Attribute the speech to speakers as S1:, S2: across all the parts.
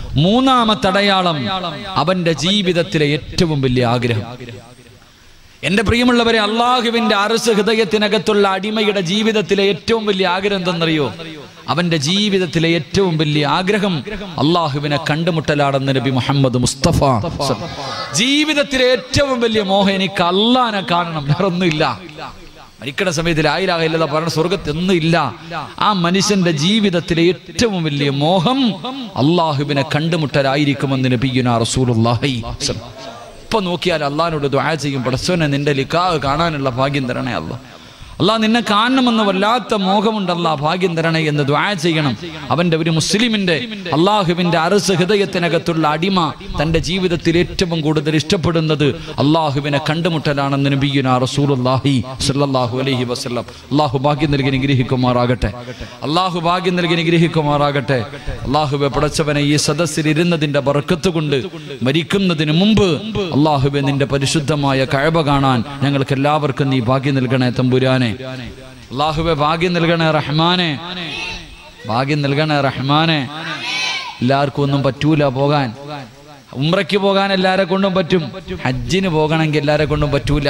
S1: മൂന്നാമത്തെ അടയാളം അവന്റെ ജീവിതത്തിലെ ഏറ്റവും വലിയ ആഗ്രഹം എന്റെ പ്രിയമുള്ളവരെ അള്ളാഹുവിന്റെ അറസ് ഹൃദയത്തിനകത്തുള്ള അടിമയുടെ ജീവിതത്തിലെ ഏറ്റവും വലിയ ആഗ്രഹം എന്തെന്നറിയോ അവന്റെ ജീവിതത്തിലെ ഏറ്റവും വലിയ ആഗ്രഹം അള്ളാഹുവിനെ കണ്ടുമുട്ടലാണെന്ന് നബി മുഹമ്മദ് മുസ്തഫ ജീവിതത്തിലെ ഏറ്റവും വലിയ മോഹം എനിക്ക് അള്ളാനെ കാണണം വേറൊന്നുമില്ല മരിക്കണ സമയത്ത് ആയിരാകില്ല പറഞ്ഞ സ്വർഗത്ത് ഒന്നും ഇല്ല ആ മനുഷ്യന്റെ ജീവിതത്തിലെ ഏറ്റവും വലിയ മോഹം അള്ളാഹുവിനെ കണ്ടുമുട്ടലായിരിക്കുമെന്ന് നബിയുന റസൂലുള്ളാഹി ഇപ്പൊ നോക്കിയാൽ അള്ളാഹിനോട് ദ്വാ ചെയ്യും പടച്ചോനെ നിന്റെ ലിക്കാവ് കാണാനുള്ള ഭാഗ്യം തരണേ അല്ല അള്ളാഹ് നിന്നെ കാണണമെന്ന് വല്ലാത്ത മോഹമുണ്ടല്ല ഭാഗ്യം തരണേ എന്ന് ദ്വാ ചെയ്യണം അവന്റെ ഒരു മുസ്ലിമിന്റെ അള്ളാഹുവിന്റെ അറസ് ഹൃദയത്തിനകത്തുള്ള അടിമ തന്റെ ജീവിതത്തിൽ ഏറ്റവും കൂടുതൽ ഇഷ്ടപ്പെടുന്നത് അള്ളാഹുവിനെ കണ്ടുമുട്ടലാണെന്ന് നബിയുന റസൂലുള്ളാഹി സ്വല്ലല്ലാഹു അലൈഹി വസല്ലം അള്ളാഹു ഭാഗ്യം നൽകി നിഗ്രഹിക്കുമാറാകട്ടെ അള്ളാഹു ഭാഗ്യം നൽകി നിഗ്രഹിക്കുമാറാകട്ടെ അള്ളാഹുവെ പടച്ചവനെ ഈ സദസ്സിൽ ഇരുന്നതിന്റെ ബർക്കത്ത് കൊണ്ട് മരിക്കുന്നതിന് മുമ്പ് അള്ളാഹുവെ നിന്റെ പരിശുദ്ധമായ കഴബ കാണാൻ ഞങ്ങൾക്ക് എല്ലാവർക്കും നീ ഭാഗ്യം നൽകണേ തമ്പുരാനെ അള്ളാഹുവെ ഭാഗ്യം നൽകണേ റഹ്മാനെ ഭാഗ്യം നൽകണേ റഹ്മാനെ എല്ലാവർക്കും ഒന്നും പറ്റൂല പോകാൻ ഉംറയ്ക്ക് പോകാൻ എല്ലാരെ കൊണ്ടും പറ്റും ഹജ്ജിന് പോകണമെങ്കിൽ എല്ലാരെ കൊണ്ടും പറ്റൂല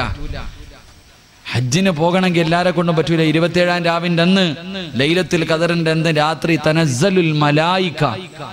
S1: ഹജ്ജിന് പോകണമെങ്കിൽ എല്ലാരെ കൊണ്ടും പറ്റൂല ഇരുപത്തിയേഴാം രാവിന്റെ അന്ന് ലൈലത്തിൽ കദറിന്റെ അന്ന് രാത്രി തനസ്സലുൽ മലായിക്ക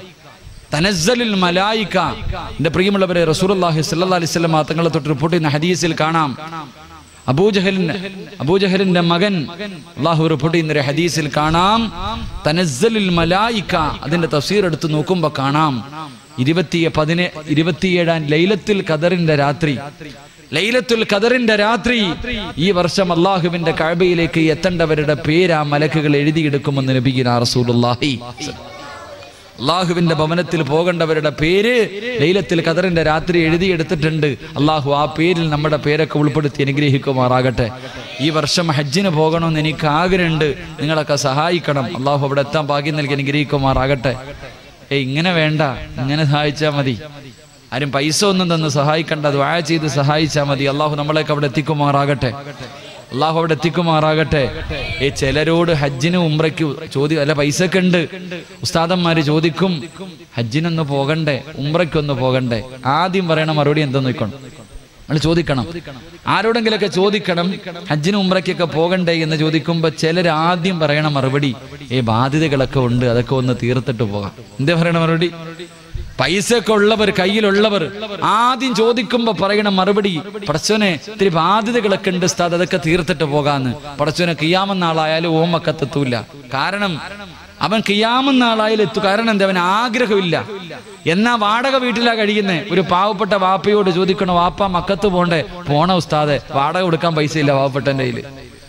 S1: തനസ്സലുൽ മലായിക്ക എന്റെ പ്രിയമുള്ളവരെ റസൂലുള്ളാഹി സ്വല്ലല്ലാഹി അലൈഹി വസല്ലം തങ്ങളെ തൊട്ട് റിപ്പോർട്ട് ചെയ്യുന്ന ഹദീസിൽ കാണാം അബൂജഹലിന്റെ അബൂജഹലിന്റെ മകൻ അള്ളാഹു റിപ്പോർട്ട് ചെയ്യുന്ന ഒരു ഹദീസിൽ കാണാം തനസ്സലുൽ മലായിക്ക അതിന്റെ തഫ്സീർ എടുത്ത് നോക്കുമ്പോ കാണാം ഇരുപത്തിയ പതിനെ ഇരുപത്തിയേഴാം ലൈലത്തുൽ ഖദറിന്റെ രാത്രി ലൈലത്തുൽ ഖദറിന്റെ രാത്രി ഈ വർഷം അള്ളാഹുവിന്റെ കഴബയിലേക്ക് എത്തേണ്ടവരുടെ പേര് ആ മലക്കുകൾ എഴുതിയെടുക്കുമെന്ന് നബിഗിന റസൂലുള്ളാഹി അള്ളാഹുവിന്റെ ഭവനത്തിൽ പോകേണ്ടവരുടെ പേര് ലൈലത്തിൽ ഖദറിന്റെ രാത്രി എഴുതിയെടുത്തിട്ടുണ്ട് അള്ളാഹു ആ പേരിൽ നമ്മുടെ പേരൊക്കെ ഉൾപ്പെടുത്തി അനുഗ്രഹിക്കുമാറാകട്ടെ ഈ വർഷം ഹജ്ജിന് പോകണമെന്ന് എനിക്ക് ആഗ്രഹമുണ്ട് നിങ്ങളൊക്കെ സഹായിക്കണം അള്ളാഹു അവിടെ എത്താൻ ഭാഗ്യം നൽകി അനുഗ്രഹിക്കുമാറാകട്ടെ ഏയ് ഇങ്ങനെ വേണ്ട ഇങ്ങനെ സഹായിച്ചാൽ മതി ആരും പൈസ ഒന്നും തന്ന് സഹായിക്കണ്ട ദ്വാ ചെയ്ത് സഹായിച്ചാൽ മതി അള്ളാഹു നമ്മളെയൊക്കെ അവിടെ എത്തിക്കുമാറാകട്ടെ അള്ളാഹു അവിടെ എത്തിക്കുമാറാകട്ടെ ഈ ചിലരോട് ഹജ്ജിന് ഉംറയ്ക്ക് ചോദ്യം അല്ല പൈസ ഒക്കെ ഉണ്ട് ഉസ്താദന്മാര് ചോദിക്കും ഹജ്ജിനൊന്ന് പോകണ്ടേ ഉംറയ്ക്കൊന്ന് പോകണ്ടേ ആദ്യം പറയണ മറുപടി എന്തെന്ന് നോക്കണം നമ്മൾ ചോദിക്കണം ആരോടെങ്കിലൊക്കെ ചോദിക്കണം ഹജ്ജിന് ഉംറയ്ക്കൊക്കെ പോകണ്ടേ എന്ന് ചോദിക്കുമ്പോ ചിലർ ആദ്യം പറയണ മറുപടി ഏ ബാധ്യതകളൊക്കെ ഉണ്ട് അതൊക്കെ ഒന്ന് തീർത്തിട്ട് പോകാം എന്തേ പറയണ മറുപടി പൈസ ഒക്കെ ഉള്ളവർ കയ്യിലുള്ളവർ ആദ്യം ചോദിക്കുമ്പോ പറയണ മറുപടി പടച്ചോനെ ഇത്തിരി ബാധ്യതകളൊക്കെ ഉണ്ട് ഉസ്താദ് അതൊക്കെ തീർത്തിട്ട് പോകാന്ന് പടച്ചോനെ കിയാമെന്നാളായാലും ഓമക്കത്തെത്തൂല കാരണം അവൻ കിയാമെന്നാളായാലും എത്തു കാരണം എന്താ അവൻ ആഗ്രഹമില്ല എന്നാ വാടക വീട്ടിലാ കഴിയുന്നേ ഒരു പാവപ്പെട്ട വാപ്പയോട് ചോദിക്കണ വാപ്പ മക്കത്ത് പോണ്ടേ പോണ ഉസ്താദെ വാടക കൊടുക്കാൻ പൈസ ഇല്ല പാവപ്പെട്ടന്റെ കയ്യില്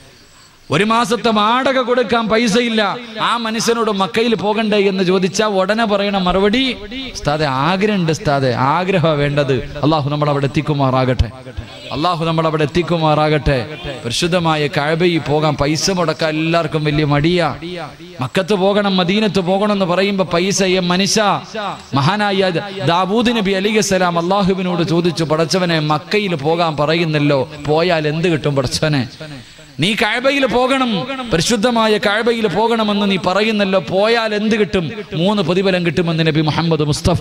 S1: ഒരു മാസത്തെ വാടക കൊടുക്കാൻ പൈസയില്ല ആ മനുഷ്യനോട് മക്കയിൽ പോകണ്ടേ എന്ന് ചോദിച്ചാൽ ഉടനെ പറയണ മറുപടി ഉസ്താദെ ആഗ്രഹമുണ്ട് ഉസ്താദെ ആഗ്രഹം വേണ്ടത് അള്ളാഹു നമ്മൾ അവിടെ എത്തിക്കുമാറാകട്ടെ അള്ളാഹു നമ്മൾ അവിടെ എത്തിക്കുമാറാകട്ടെ പരിശുദ്ധമായ കഴബയിൽ പോകാൻ പൈസ മുടക്കാൻ എല്ലാവർക്കും വലിയ മടിയാ മക്കത്ത് പോകണം മദീനത്ത് പോകണം എന്ന് പറയുമ്പോ പൈസ ഈ മനുഷ്യ മഹാനായ ദാവൂദ് നബി അലിഖലാം അള്ളാഹുവിനോട് ചോദിച്ചു പടച്ചവനെ മക്കയിൽ പോകാൻ പറയുന്നല്ലോ പോയാൽ എന്ത് കിട്ടും പടച്ചവനെ നീ കാഴ്ബയിൽ പോകണം പരിശുദ്ധമായ കാഴ്ബയിൽ പോകണമെന്ന് നീ പറയുന്നല്ലോ പോയാൽ എന്ത് കിട്ടും മൂന്ന് പ്രതിഫലം കിട്ടുമെന്ന് നബി മുഹമ്മദ് മുസ്തഫ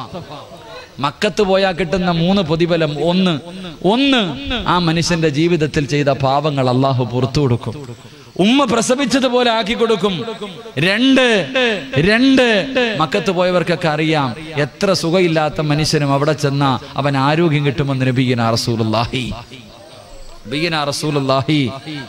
S1: മക്കത്ത് പോയാൽ കിട്ടുന്ന മൂന്ന് പ്രതിഫലം ഒന്ന് ഒന്ന് ആ മനുഷ്യന്റെ ജീവിതത്തിൽ ചെയ്ത പാവങ്ങൾ അള്ളാഹു പുറത്തു കൊടുക്കും ഉമ്മ പ്രസവിച്ചതുപോലെ ആക്കി കൊടുക്കും രണ്ട് രണ്ട് മക്കത്ത് പോയവർക്കൊക്കെ അറിയാം എത്ര സുഖമില്ലാത്ത മനുഷ്യനും അവിടെ ചെന്ന അവൻ ആരോഗ്യം കിട്ടുമെന്ന് നബീന റസൂലുള്ളാഹി ബീന റസൂലുള്ളാഹി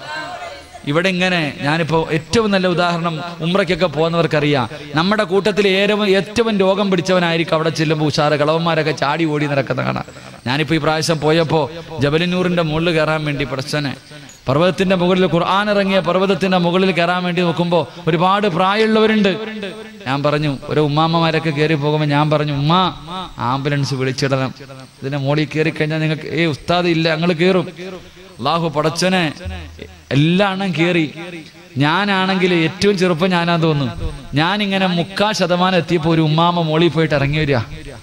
S1: ഇവിടെ ഇങ്ങനെ ഞാനിപ്പോ ഏറ്റവും നല്ല ഉദാഹരണം ഉമ്രയ്ക്കൊക്കെ പോകുന്നവർക്കറിയാം നമ്മുടെ കൂട്ടത്തിൽ ഏറ്റവും ഏറ്റവും രോഗം പിടിച്ചവനായിരിക്കും അവിടെ ചെല്ലുമ്പോൾ ഉഷാറ് കളവന്മാരൊക്കെ ചാടി ഓടി നടക്കുന്ന കാണാം ഞാനിപ്പോ ഈ പ്രാവശ്യം പോയപ്പോ ജബലിനൂറിന്റെ മുകളിൽ കയറാൻ വേണ്ടി പഠിച്ചനെ പർവ്വതത്തിന്റെ മുകളിൽ ഖുർആൻ ഇറങ്ങിയ പർവ്വതത്തിന്റെ മുകളിൽ കയറാൻ വേണ്ടി നോക്കുമ്പോൾ ഒരുപാട് പ്രായമുള്ളവരുണ്ട് ഞാൻ പറഞ്ഞു ഒരു ഉമ്മാമ്മമാരൊക്കെ കയറി പോകുമ്പോൾ ഞാൻ പറഞ്ഞു ഉമ്മ ആംബുലൻസ് വിളിച്ചിടണം ഇതിന്റെ മുകളിൽ കയറി കഴിഞ്ഞാൽ നിങ്ങൾക്ക് ഏ ഉസ്താദ് ഇല്ല ഞങ്ങൾ കയറും അള്ളാഹു പടച്ചനെ എല്ലാ എണ്ണം കയറി ഞാനാണെങ്കിൽ ഏറ്റവും ചെറുപ്പം ഞാനാ തോന്നുന്നു ഞാൻ ഇങ്ങനെ മുക്കാ ശതമാനം എത്തിയപ്പോ ഒരു ഉമ്മാമ മോളിൽ പോയിട്ട് ഇറങ്ങി വരിക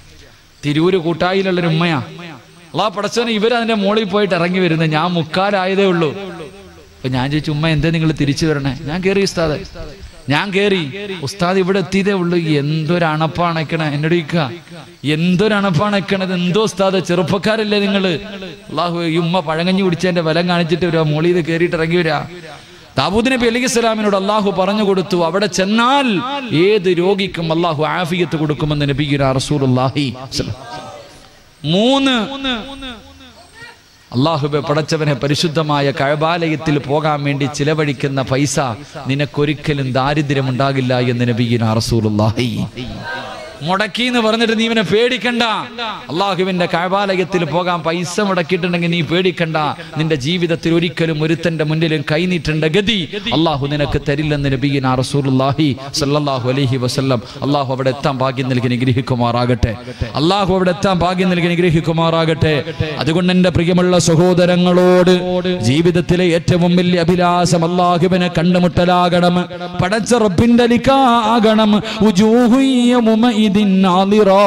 S1: തിരൂര് കൂട്ടായിലുള്ളൊരു ഉമ്മയാ അള്ളാഹ് പടച്ചവനെ ഇവരതിന്റെ മോളിൽ പോയിട്ട് ഇറങ്ങി വരുന്നത് ഞാൻ മുക്കാലായതേ ഉള്ളൂ അപ്പൊ ഞാൻ ചോദിച്ചു ഉമ്മ എന്താ നിങ്ങൾ തിരിച്ചു വരണേ ഞാൻ കയറി ഉസ്താദെ ഞാൻ കേറി ഉസ്താദ് ഇവിടെ എത്തിയതേ ഉള്ളൂ എന്തൊരു അണപ്പാണക്കണ എന്നോട് ചോദിക്കുക എന്തൊരു അണപ്പാണക്കണത് എന്തോ ഉസ്താദ് ചെറുപ്പക്കാരല്ലേ നിങ്ങള് അള്ളാഹു ഈ ഉമ്മ പഴങ്ങഞ്ഞു കുടിച്ചതിന്റെ ബലം കാണിച്ചിട്ട് വരാ മോളിത് കയറിയിട്ട് ഇറങ്ങി വരാ ദാവൂദ് നബി അലൈഹി സ്വലാമിനോട് അള്ളാഹു പറഞ്ഞു കൊടുത്തു അവിടെ ചെന്നാൽ ഏത് രോഗിക്കും അള്ളാഹു ആഫിയത്ത് കൊടുക്കുമെന്ന് നബിഗുര റസൂലുള്ളാഹി മൂന്ന് അള്ളാഹുബെ പടച്ചവനെ പരിശുദ്ധമായ കഴബാലയത്തിൽ പോകാൻ വേണ്ടി ചിലവഴിക്കുന്ന പൈസ നിനക്കൊരിക്കലും ദാരിദ്ര്യമുണ്ടാകില്ല എന്ന് നബീന റസൂലുള്ളാഹി മുടക്കി എന്ന് പറഞ്ഞിട്ട് നീ ഇവനെ പേടിക്കണ്ട അള്ളാഹുവിന്റെ കഴബാലയത്തിൽ പോകാൻ പൈസ മുടക്കിയിട്ടുണ്ടെങ്കിൽ നീ പേടിക്കണ്ട നിന്റെ ജീവിതത്തിൽ ഒരിക്കലും ഒരുത്തന്റെ മുന്നിലും കൈനീട്ടേണ്ട ഗതി അള്ളാഹു നിനക്ക് തരില്ലെന്ന് നബീന റസൂലുള്ളാഹി സല്ലല്ലാഹു അലൈഹി വസല്ലം അള്ളാഹു അവിടെ എത്താൻ ഭാഗ്യം നൽകി നിഗ്രഹിക്കുമാറാകട്ടെ അള്ളാഹു അവിടെ എത്താൻ ഭാഗ്യം നൽകി നിഗ്രഹിക്കുമാറാകട്ടെ അതുകൊണ്ട് എന്റെ പ്രിയമുള്ള സഹോദരങ്ങളോട് ജീവിതത്തിലെ ഏറ്റവും വലിയ അഭിലാഷം അള്ളാഹുവിനെ കണ്ടുമുട്ടലാകണം പടച്ച റബ്ബിന്റെ ലിക്കാകണം ഉജൂഹു യൗമഇദിൻ നാദിറാ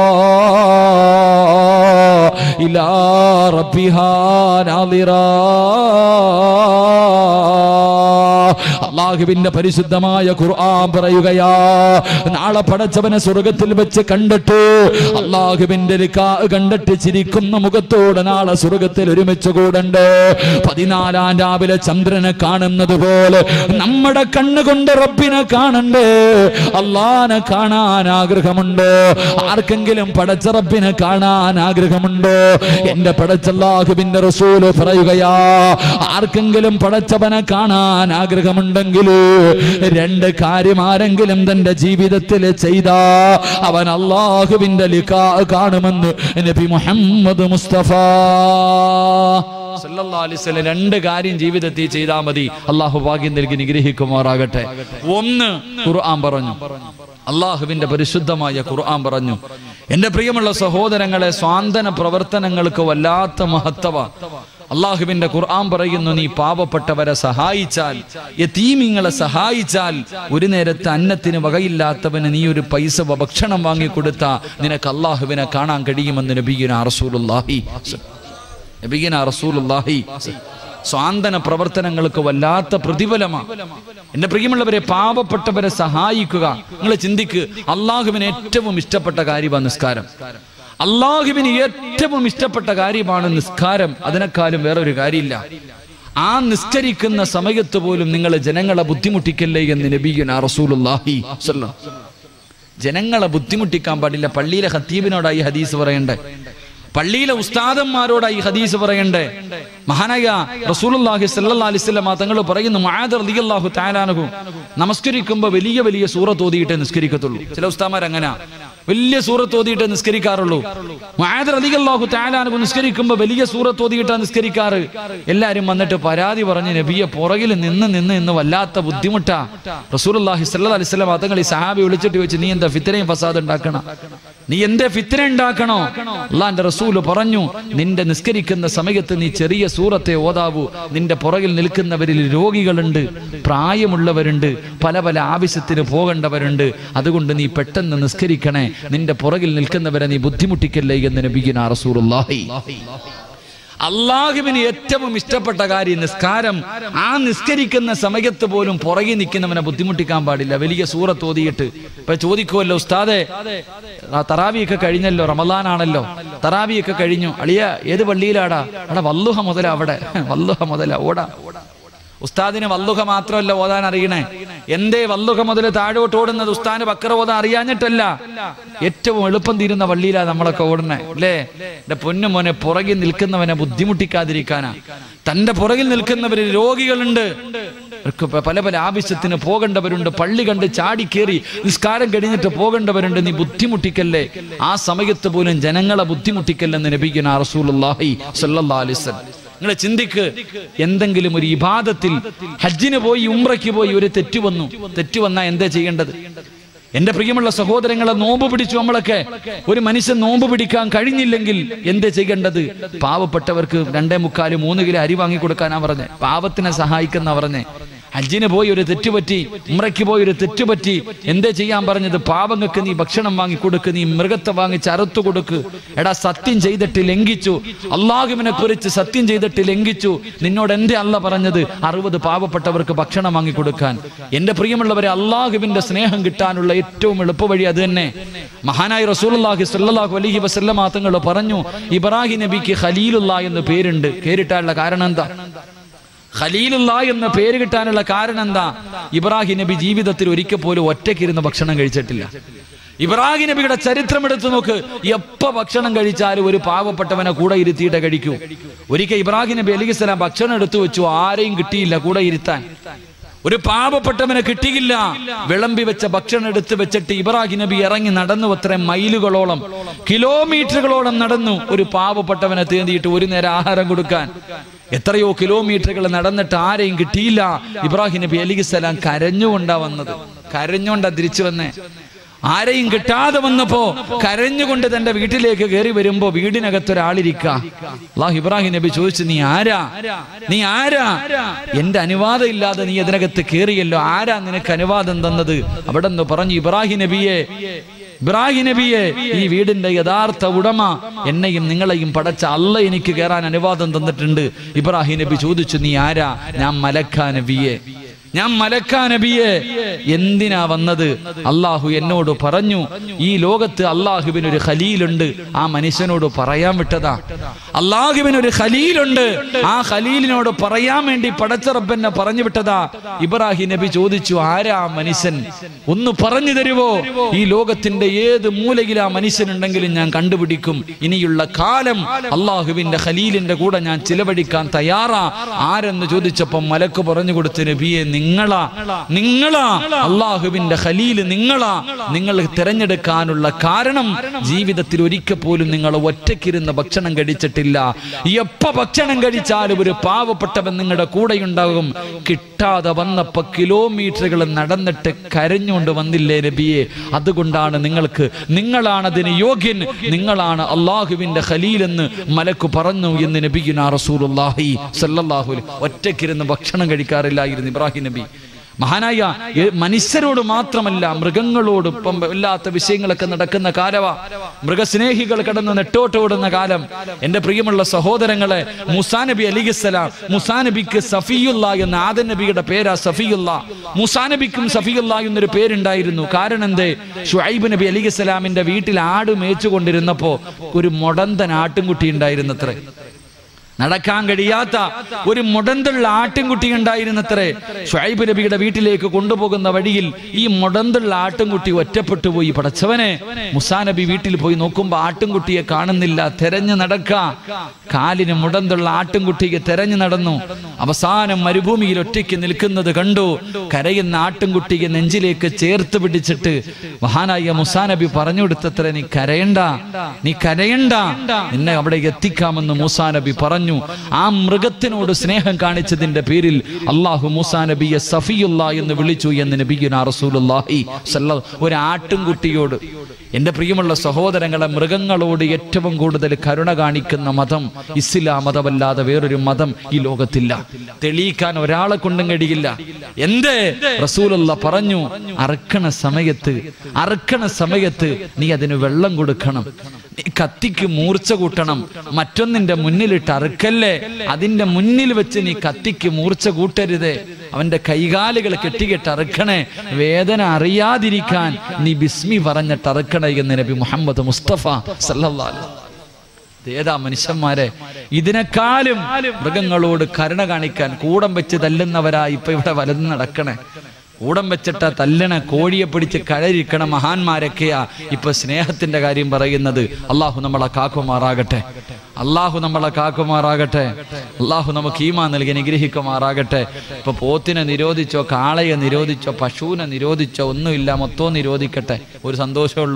S1: ഇലാ റബ്ബിഹാ നാദിറാ അള്ളാഹുവിന്റെ പരിശുദ്ധമായ ഖുർആൻ പറയുകയാ നാളെ പടച്ചവനെ സ്വർഗത്തിൽ വെച്ച് കണ്ടിട്ട് അള്ളാഹുവിന്റെ ലിക്കാ കണ്ടിട്ട് ചിരിക്കുന്ന മുഖത്തോടെ നാളെ സ്വർഗത്തിൽ ഒരുമിച്ച് കൂടണ്ട് പതിനാലാം രാവിലെ ചന്ദ്രനെ കാണുന്നത് പോലെ നമ്മുടെ കണ്ണുകൊണ്ട് റബ്ബിനെ കാണണ്ടേ അള്ളാനെ കാണാൻ ആഗ്രഹമുണ്ട് ആർക്കെങ്കിലും പടച്ച റബ്ബിനെ കാണാൻ ആഗ്രഹമുണ്ടോ എന്റെ പടച്ചല്ലാഹുവിന്റെ റസൂല് പറയുകയാ ആർക്കെങ്കിലും പടച്ചവനെ കാണാൻ ആഗ്രഹമുണ്ടെങ്കിൽ രണ്ട് കാര്യം ആരെങ്കിലും തന്റെ ജീവിതത്തിൽ ചെയ്ത അവൻ അള്ളാഹുവിന്റെ ലിക്കാ കാണുമെന്ന് നബി മുഹമ്മദ് മുസ്തഫ സല്ലല്ലാഹു അലൈഹി വസല്ലം രണ്ട് കാര്യം ജീവിതത്തിൽ ചെയ്താൽ മതി അള്ളാഹു ഭാഗ്യം നൽകി നിഗ്രഹിക്കുമാറാകട്ടെ ഒന്ന് ഖുർആൻ പറഞ്ഞു അള്ളാഹുവിന്റെ പരിശുദ്ധമായ ഖുർആൻ പറഞ്ഞു എന്റെ പ്രിയമുള്ള സഹോദരങ്ങളെ സ്വാന്തന പ്രവർത്തനങ്ങൾക്ക് വല്ലാത്ത മഹത്വ അള്ളാഹുവിന്റെ ഖുർആൻ പറയുന്നു നീ പാവപ്പെട്ടവരെ സഹായിച്ചാൽ യതീമിങ്ങളെ സഹായിച്ചാൽ ഒരു നേരത്തെ അന്നത്തിന് വകയില്ലാത്തവന് നീ ഒരു പൈസ ഭക്ഷണം വാങ്ങിക്കൊടുത്ത നിനക്ക് അള്ളാഹുവിനെ കാണാൻ കഴിയുമെന്ന് നബീന റസൂലുള്ളാഹി നബീന റസൂലുള്ളാഹി സ്വാന്തന പ്രവർത്തനങ്ങൾക്ക് വല്ലാത്ത പ്രതിഫലമാണ് എന്റെ പ്രിയമുള്ളവരെ പാവപ്പെട്ടവരെ സഹായിക്കുക നിങ്ങൾ ചിന്തിക്ക് അള്ളാഹുവിന് ഏറ്റവും ഇഷ്ടപ്പെട്ട കാര്യമാണ് നിസ്കാരം അള്ളാഹുവിന് ഏറ്റവും ഇഷ്ടപ്പെട്ട കാര്യമാണ് നിസ്കാരം അതിനേക്കാളും വേറൊരു കാര്യമില്ല ആ നിസ്കരിക്കുന്ന സമയത്ത് പോലും നിങ്ങൾ ജനങ്ങളെ ബുദ്ധിമുട്ടിക്കല്ലേ എന്ന് നബീന റസൂലുള്ളാഹി സ്വല്ലം ജനങ്ങളെ ബുദ്ധിമുട്ടിക്കാൻ പാടില്ല പള്ളിയിലെ ഹത്തീബിനോടായി ഹദീസ് പറയണ്ടേ പള്ളിയിലെ ഉസ്താദന്മാരോടായി ഹദീസ് പറയണ്ടേ മഹാനായ റസൂലുള്ളാഹി സല്ലല്ലാഹു അലൈഹി വസല്ലം തങ്ങൾ പറയുന്നു മുആദ് റളിയല്ലാഹു തആലാനഹു നമസ്കരിക്കുമ്പോൾ വലിയ വലിയ സൂറത്ത് ഓതിയിട്ടേ നിസ്കരിക്കത്തുള്ളൂ ചില ഉസ്താമാർ അങ്ങനെ വലിയ സൂറത്ത് ഓതിയിട്ടേ നിസ്കരിക്കാറുള്ളൂ മുആദ് റളിയല്ലാഹു തആലാനഹു നിസ്കരിക്കുമ്പോൾ വലിയ സൂറത്ത് ഓതിയിട്ടാ നിസ്കരിക്കാറ് എല്ലാരും വന്നിട്ട് പരാതി പറഞ്ഞ് നബിയെ പുറകിൽ നിന്ന് നിന്ന് ഇന്ന് വല്ലാത്ത ബുദ്ധിമുട്ടാ റസൂലുള്ളാഹി സല്ലല്ലാഹു അലൈഹി വസല്ലം തങ്ങൾ ഈ സഹാബി വിളിച്ചിട്ട് ചോദിച്ചു നീ എന്താ ഫിത്തനയും ഫസാദ് ഉണ്ടാക്കണം നീ എന്തേ ഫിത്തന ഉണ്ടാക്കണോ അള്ളാന്റെ റസൂല് പറഞ്ഞു നിന്റെ നിസ്കരിക്കുന്ന സമയത്ത് നീ ചെറിയ സൂറത്തെ ഓതാവൂ നിന്റെ പുറകിൽ നിൽക്കുന്നവരിൽ രോഗികളുണ്ട് പ്രായമുള്ളവരുണ്ട് പല പല ആവശ്യത്തിന് പോകേണ്ടവരുണ്ട് അതുകൊണ്ട് നീ പെട്ടെന്ന് നിസ്കരിക്കണേ നിന്റെ പുറകിൽ നിൽക്കുന്നവരെ നീ ബുദ്ധിമുട്ടിക്കല്ലേ എന്ന് നബിഗിന റസൂലുള്ളാഹി അള്ളാഹുവിന് ഏറ്റവും ഇഷ്ടപ്പെട്ട കാര്യം നിസ്കാരം ആ നിസ്കരിക്കുന്ന സമയത്ത് പോലും പുറകെ നിൽക്കുന്നവനെ ബുദ്ധിമുട്ടിക്കാൻ പാടില്ല വലിയ സൂറത്ത് ഓതിയിട്ട് ഇപ്പൊ ചോദിക്കുമല്ലോ ഉസ്താദെ ആ തറാവിയൊക്കെ കഴിഞ്ഞല്ലോ റമദാനാണല്ലോ തറാവിയൊക്കെ കഴിഞ്ഞു അളിയ ഏത് പള്ളിയിലാടാ അവിടെ വല്ലുഹ മുതല അവിടെ വല്ലുഹ മുതല ഓടാ ഉസ്താദിന് വല്ലുഹ മാത്രമല്ല ഓതാൻ അറിയണേ എന്തേ വല്ലുഹ മുതൽ താഴോട്ട് ഓടുന്നത് ഉസ്താന് ബക്കറ ഓതാൻ അറിയാഞ്ഞിട്ടല്ല ഏറ്റവും എളുപ്പം തീരുന്ന വള്ളിയിലാ നമ്മളൊക്കെ ഓടുന്നേ അല്ലേ എന്റെ പൊന്നു മോനെ പുറകിൽ നിൽക്കുന്നവനെ ബുദ്ധിമുട്ടിക്കാതിരിക്കാനാ തന്റെ പുറകിൽ നിൽക്കുന്നവരിൽ രോഗികളുണ്ട് അവർക്ക് പ- പല പല ആവശ്യത്തിന് പോകേണ്ടവരുണ്ട് പള്ളി കണ്ട് ചാടി കയറി നിസ്കാരം കഴിഞ്ഞിട്ട് പോകേണ്ടവരുണ്ട് നീ ബുദ്ധിമുട്ടിക്കല്ലേ ആ സമയത്ത് പോലും ജനങ്ങളെ ബുദ്ധിമുട്ടിക്കല്ലെന്ന് നബിക്കുന്ന റസൂലുള്ളാഹി സ്വല്ലല്ലാഹു അലൈഹി വസല്ലം നിങ്ങൾ ചിന്തിക്ക് എന്തെങ്കിലും ഒരു ഇബാദത്തിൽ ഹജ്ജിന് പോയി ഉംറയ്ക്ക് പോയി ഒരു തെറ്റ് വന്നു തെറ്റ് വന്നാൽ എന്താ ചെയ്യേണ്ടത് എന്റെ പ്രിയമുള്ള സഹോദരങ്ങളെ നോമ്പ് പിടിച്ചു നമ്മളൊക്കെ ഒരു മനുഷ്യൻ നോമ്പ് പിടിക്കാൻ കഴിഞ്ഞില്ലെങ്കിൽ എന്ത് ചെയ്യേണ്ടത് പാവപ്പെട്ടവർക്ക് രണ്ടേ മുക്കാല് മൂന്ന് കിലോ അരി വാങ്ങി കൊടുക്കാനാ പറഞ്ഞേ പാവത്തിനെ സഹായിക്കുന്ന പറഞ്ഞേ ഹജ്ജിന് പോയി ഒരു തെറ്റുപറ്റി ഉമ്രയ്ക്ക് പോയി ഒരു തെറ്റുപറ്റി എന്തേ ചെയ്യാൻ പറഞ്ഞത് പാവങ്ങൾക്ക് നീ ഭക്ഷണം വാങ്ങി കൊടുക്ക് നീ മൃഗത്തെ വാങ്ങിച്ച് അറുത്തു കൊടുക്ക് എടാ സത്യം ചെയ്തിട്ട് ലംഘിച്ചു അള്ളാഹുവിനെ കുറിച്ച് സത്യം ചെയ്തിട്ട് ലംഘിച്ചു നിന്നോട് എന്തേ അല്ല പറഞ്ഞത് അറുപത് പാവപ്പെട്ടവർക്ക് ഭക്ഷണം വാങ്ങി കൊടുക്കാൻ എന്റെ പ്രിയമുള്ളവരെ അള്ളാഹുവിന്റെ സ്നേഹം കിട്ടാനുള്ള ഏറ്റവും എളുപ്പവഴി അത് തന്നെ മഹാനായ റസൂലുള്ളാഹി സ്വല്ലല്ലാഹു അലൈഹി വസല്ലമ തങ്ങൾ പറഞ്ഞു ഇബ്രാഹിം നബിക്ക് ഖലീലുള്ള എന്ന് പേരുണ്ട് പേരിട്ടാനുള്ള കാരണം എന്താ ഖലീലുള്ള എന്ന പേര് കിട്ടാനുള്ള കാരണം എന്താ ഇബ്രാഹിം നബി ജീവിതത്തിൽ ഒരിക്കൽ പോലും ഒറ്റയ്ക്കിരുന്ന് ഭക്ഷണം കഴിച്ചിട്ടില്ല ഇബ്രാഹിം നബിയുടെ ചരിത്രം എടുത്തു നോക്ക് എപ്പ ഭക്ഷണം കഴിച്ചാലും ഒരു പാവപ്പെട്ടവനെ കൂടെ ഇരുത്തിയിട്ട് കഴിക്കൂ ഒരിക്കൽ ഇബ്രാഹിം നബി അലിഖിസ്ലാം ഭക്ഷണം എടുത്തു വെച്ചു ആരെയും കിട്ടിയില്ല കൂടെ ഇരുത്താൻ ഒരു പാവപ്പെട്ടവനെ കിട്ടിയില്ല വിളമ്പി വെച്ച ഭക്ഷണം എടുത്ത് വെച്ചിട്ട് ഇബ്രാഹിം നബി ഇറങ്ങി നടന്നു അത്ര മൈലുകളോളം കിലോമീറ്ററുകളോളം നടന്നു ഒരു പാവപ്പെട്ടവനെ തേന്തിയിട്ട് ഒരു നേരം ആഹാരം കൊടുക്കാൻ എത്രയോ കിലോമീറ്ററുകൾ നടന്നിട്ട് ആരെയും കിട്ടിയില്ല ഇബ്രാഹിം നബി അലിഖിസ്സലാം കരഞ്ഞുകൊണ്ടാ വന്നത് കരഞ്ഞുകൊണ്ടാ തിരിച്ചു വന്നേ ആരെയും കിട്ടാതെ വന്നപ്പോ കരഞ്ഞുകൊണ്ട് തന്റെ വീട്ടിലേക്ക് കയറി വരുമ്പോ വീടിനകത്ത് ഒരാളിരിക്ക അള്ളാഹു ഇബ്രാഹിം നബി ചോദിച്ചു നീ ആരാ നീ ആരാ എന്റെ അനുവാദം ഇല്ലാതെ നീ ഇതിനകത്ത് കയറിയല്ലോ ആരാ നിനക്ക് അനുവാദം തന്നത് അവിടെ നിന്ന് പറഞ്ഞു ഇബ്രാഹിം നബിയെ ഇബ്രാഹിം നബിയെ ഈ വീടിന്റെ യഥാർത്ഥ ഉടമ എന്നെയും നിങ്ങളെയും പടച്ച അല്ല എനിക്ക് കയറാൻ അനുവാദം തന്നിട്ടുണ്ട് ഇബ്രാഹിം നബി ചോദിച്ചു നീ ആരാ ഞാൻ മലക്കാ നബിയെ ഞാൻ മലക്കാ നബിയെ എന്തിനാ വന്നത് അള്ളാഹു എന്നോട് പറഞ്ഞു ഈ ലോകത്ത് അള്ളാഹുവിന് ഒരു ഖലീലുണ്ട് ആ മനുഷ്യനോട് പറയാൻ വിട്ടതാ അള്ളാഹുവിന് ഒരു ഖലീലുണ്ട് ആ ഖലീലിനോട് പറയാൻ വേണ്ടി പടച്ചറബെന്നെ പറഞ്ഞു വിട്ടതാ ഇബ്രാഹിം നബി ചോദിച്ചു ആരാ ആ മനുഷ്യൻ ഒന്ന് പറഞ്ഞു തരുവോ ഈ ലോകത്തിന്റെ ഏത് മൂലയിൽ ആ മനുഷ്യനുണ്ടെങ്കിലും ഞാൻ കണ്ടുപിടിക്കും ഇനിയുള്ള കാലം അള്ളാഹുവിന്റെ ഖലീലിന്റെ കൂടെ ഞാൻ ചിലവഴിക്കാൻ തയ്യാറാ ആരെന്ന് ചോദിച്ചപ്പോ മലക്ക് പറഞ്ഞു കൊടുത്തു നബിയെ നിങ്ങളാ നിങ്ങളാ അള്ളാഹുവിന്റെ ഖലീല് നിങ്ങളാ നിങ്ങൾ തിരഞ്ഞെടുക്കാനുള്ള കാരണം ജീവിതത്തിൽ ഒരിക്കൽ പോലും നിങ്ങൾ ഒറ്റയ്ക്കിരുന്ന് ഭക്ഷണം കഴിച്ചിട്ടില്ല എപ്പ ഭക്ഷണം കഴിച്ചാലും ഒരു പാവപ്പെട്ടവൻ നിങ്ങളുടെ കൂടെയുണ്ടാകും കിട്ടാതെ വന്നപ്പോ കിലോമീറ്ററുകൾ നടന്നിട്ട് കരഞ്ഞുകൊണ്ട് വന്നില്ലേ നബിയെ അതുകൊണ്ടാണ് നിങ്ങൾക്ക് നിങ്ങളാണ് അതിന് യോഗ്യൻ നിങ്ങളാണ് അള്ളാഹുവിന്റെ ഖലീൽ എന്ന് മലക്ക് പറഞ്ഞു എന്ന് നബിയുന റസൂലുള്ളാഹി സല്ലല്ലാഹു അലൈഹി ഒറ്റയ്ക്കിരുന്ന് ഭക്ഷണം കഴിക്കാറില്ലായിരുന്നു ഇബ്രാഹിം നബി മഹാനായ ഏ- മനുഷ്യരോട് മാത്രമല്ല മൃഗങ്ങളോട് ഇപ്പം വല്ലാത്ത വിഷയങ്ങളൊക്കെ നടക്കുന്ന കാലവാ മൃഗസ്നേഹികൾ കടന്ന് നെട്ടോട്ടോടുന്ന കാലം എന്റെ പ്രിയമുള്ള സഹോദരങ്ങളെ മുസാ നബി അലിഖിസ്സലാം മുസാ നബിക്ക് സഫിയുള്ള എന്ന ആദൻ നബിയുടെ പേരാ സഫിയുള്ള മുസാ നബിക്കും സഫിയുള്ള എന്നൊരു പേരുണ്ടായിരുന്നു കാരണം എന്തേ ഷുഐബ് നബി അലിഖിസ്സലാമിന്റെ വീട്ടിൽ ആട് മേച്ചുകൊണ്ടിരുന്നപ്പോ ഒരു മൊടന്തൻ ആട്ടുംകുട്ടി ഉണ്ടായിരുന്നത്രേ നടക്കാൻ കഴിയാത്ത ഒരു മുടന്തുള്ള ആട്ടിൻകുട്ടി ഉണ്ടായിരുന്നത്രേ ഷുഐബ് നബിയുടെ വീട്ടിലേക്ക് കൊണ്ടുപോകുന്ന വഴിയിൽ ഈ മുടന്തുള്ള ആട്ടിൻകുട്ടി ഒറ്റപ്പെട്ടു പോയി പടച്ചവനെ മുസാ നബി വീട്ടിൽ പോയി നോക്കുമ്പോ ആട്ടിൻകുട്ടിയെ കാണുന്നില്ല തെരഞ്ഞു നടക്ക കാലിന് മുടന്തുള്ള ആട്ടിൻകുട്ടിയെ തെരഞ്ഞു നടന്നു അവസാനം മരുഭൂമിയിൽ ഒറ്റയ്ക്ക് നിൽക്കുന്നത് കണ്ടു കരയുന്ന ആട്ടിൻകുട്ടിയെ നെഞ്ചിലേക്ക് ചേർത്ത് പിടിച്ചിട്ട് മഹാനായ മുസാ നബി പറഞ്ഞു കൊടുത്തത്ര നീ കരയണ്ട നീ കരയണ്ട നിന്നെ അവിടെ എത്തിക്കാമെന്ന് മൂസാ നബി പറഞ്ഞു ആ മൃഗത്തിനോട് സ്നേഹം കാണിച്ചതിന്റെ പേരിൽ അള്ളാഹു മൂസാ നബിയെ സഫിയുള്ള എന്ന് വിളിച്ചു എന്ന് നബിയുന റസൂലുള്ളാഹി സല്ല ഒരു ആട്ടുംകുട്ടിയോട് എന്റെ പ്രിയമുള്ള സഹോദരങ്ങളെ മൃഗങ്ങളോട് ഏറ്റവും കൂടുതൽ കരുണ കാണിക്കുന്ന മതം ഇസ്ലാം മതമല്ലാതെ വേറൊരു മതം ഈ ലോകത്തില്ല തെളിയിക്കാൻ ഒരാളെ കൊണ്ടും കഴിയില്ല എന്തേ റസൂലുള്ള പറഞ്ഞു അറക്കണ സമയത്ത് അറക്കണ സമയത്ത് നീ അതിന് വെള്ളം കൊടുക്കണം നീ കത്തിക്ക് മൂർച്ച കൂട്ടണം മറ്റൊന്നിന്റെ മുന്നിലിട്ട് അറുക്കല്ലേ അതിന്റെ മുന്നിൽ വെച്ച് നീ കത്തിക്ക് മൂർച്ച കൂട്ടരുത് അവന്റെ കൈകാലുകൾ കെട്ടിക്കെട്ട് അറുക്കണേ വേദന അറിയാതിരിക്കാൻ നീ ബിസ്മി പറഞ്ഞിട്ട് അറുക്കണേ എന്ന് നബി മുഹമ്മദ് മുസ്തഫ സല്ലല്ലാഹു അലൈഹി വസല്ലം. ഏതാ മനുഷ്യന്മാരെ ഇതിനേക്കാളും മൃഗങ്ങളോട് കരുണ കാണിക്കാൻ കൂടം വെച്ച് തല്ലുന്നവരാ ഇപ്പൊ ഇവിടെ വലന്ന് നടക്കണേ കൂടം വെച്ചിട്ട തല്ലണ കോഴിയെ പിടിച്ച് കഴരിക്കണ മഹാന്മാരൊക്കെയാ ഇപ്പൊ സ്നേഹത്തിന്റെ കാര്യം പറയുന്നത് അള്ളാഹു നമ്മളെ കാക്കുമാറാകട്ടെ അള്ളാഹു നമ്മളെ കാക്കുമാറാകട്ടെ അള്ളാഹു നമുക്ക് ഈമാ നൽകി അനുഗ്രഹിക്കുമാറാകട്ടെ ഇപ്പൊ പോത്തിനെ നിരോധിച്ചോ കാളയെ നിരോധിച്ചോ പശുവിനെ നിരോധിച്ചോ ഒന്നുമില്ല മൊത്തവും നിരോധിക്കട്ടെ ഒരു സന്തോഷമുള്ളൂ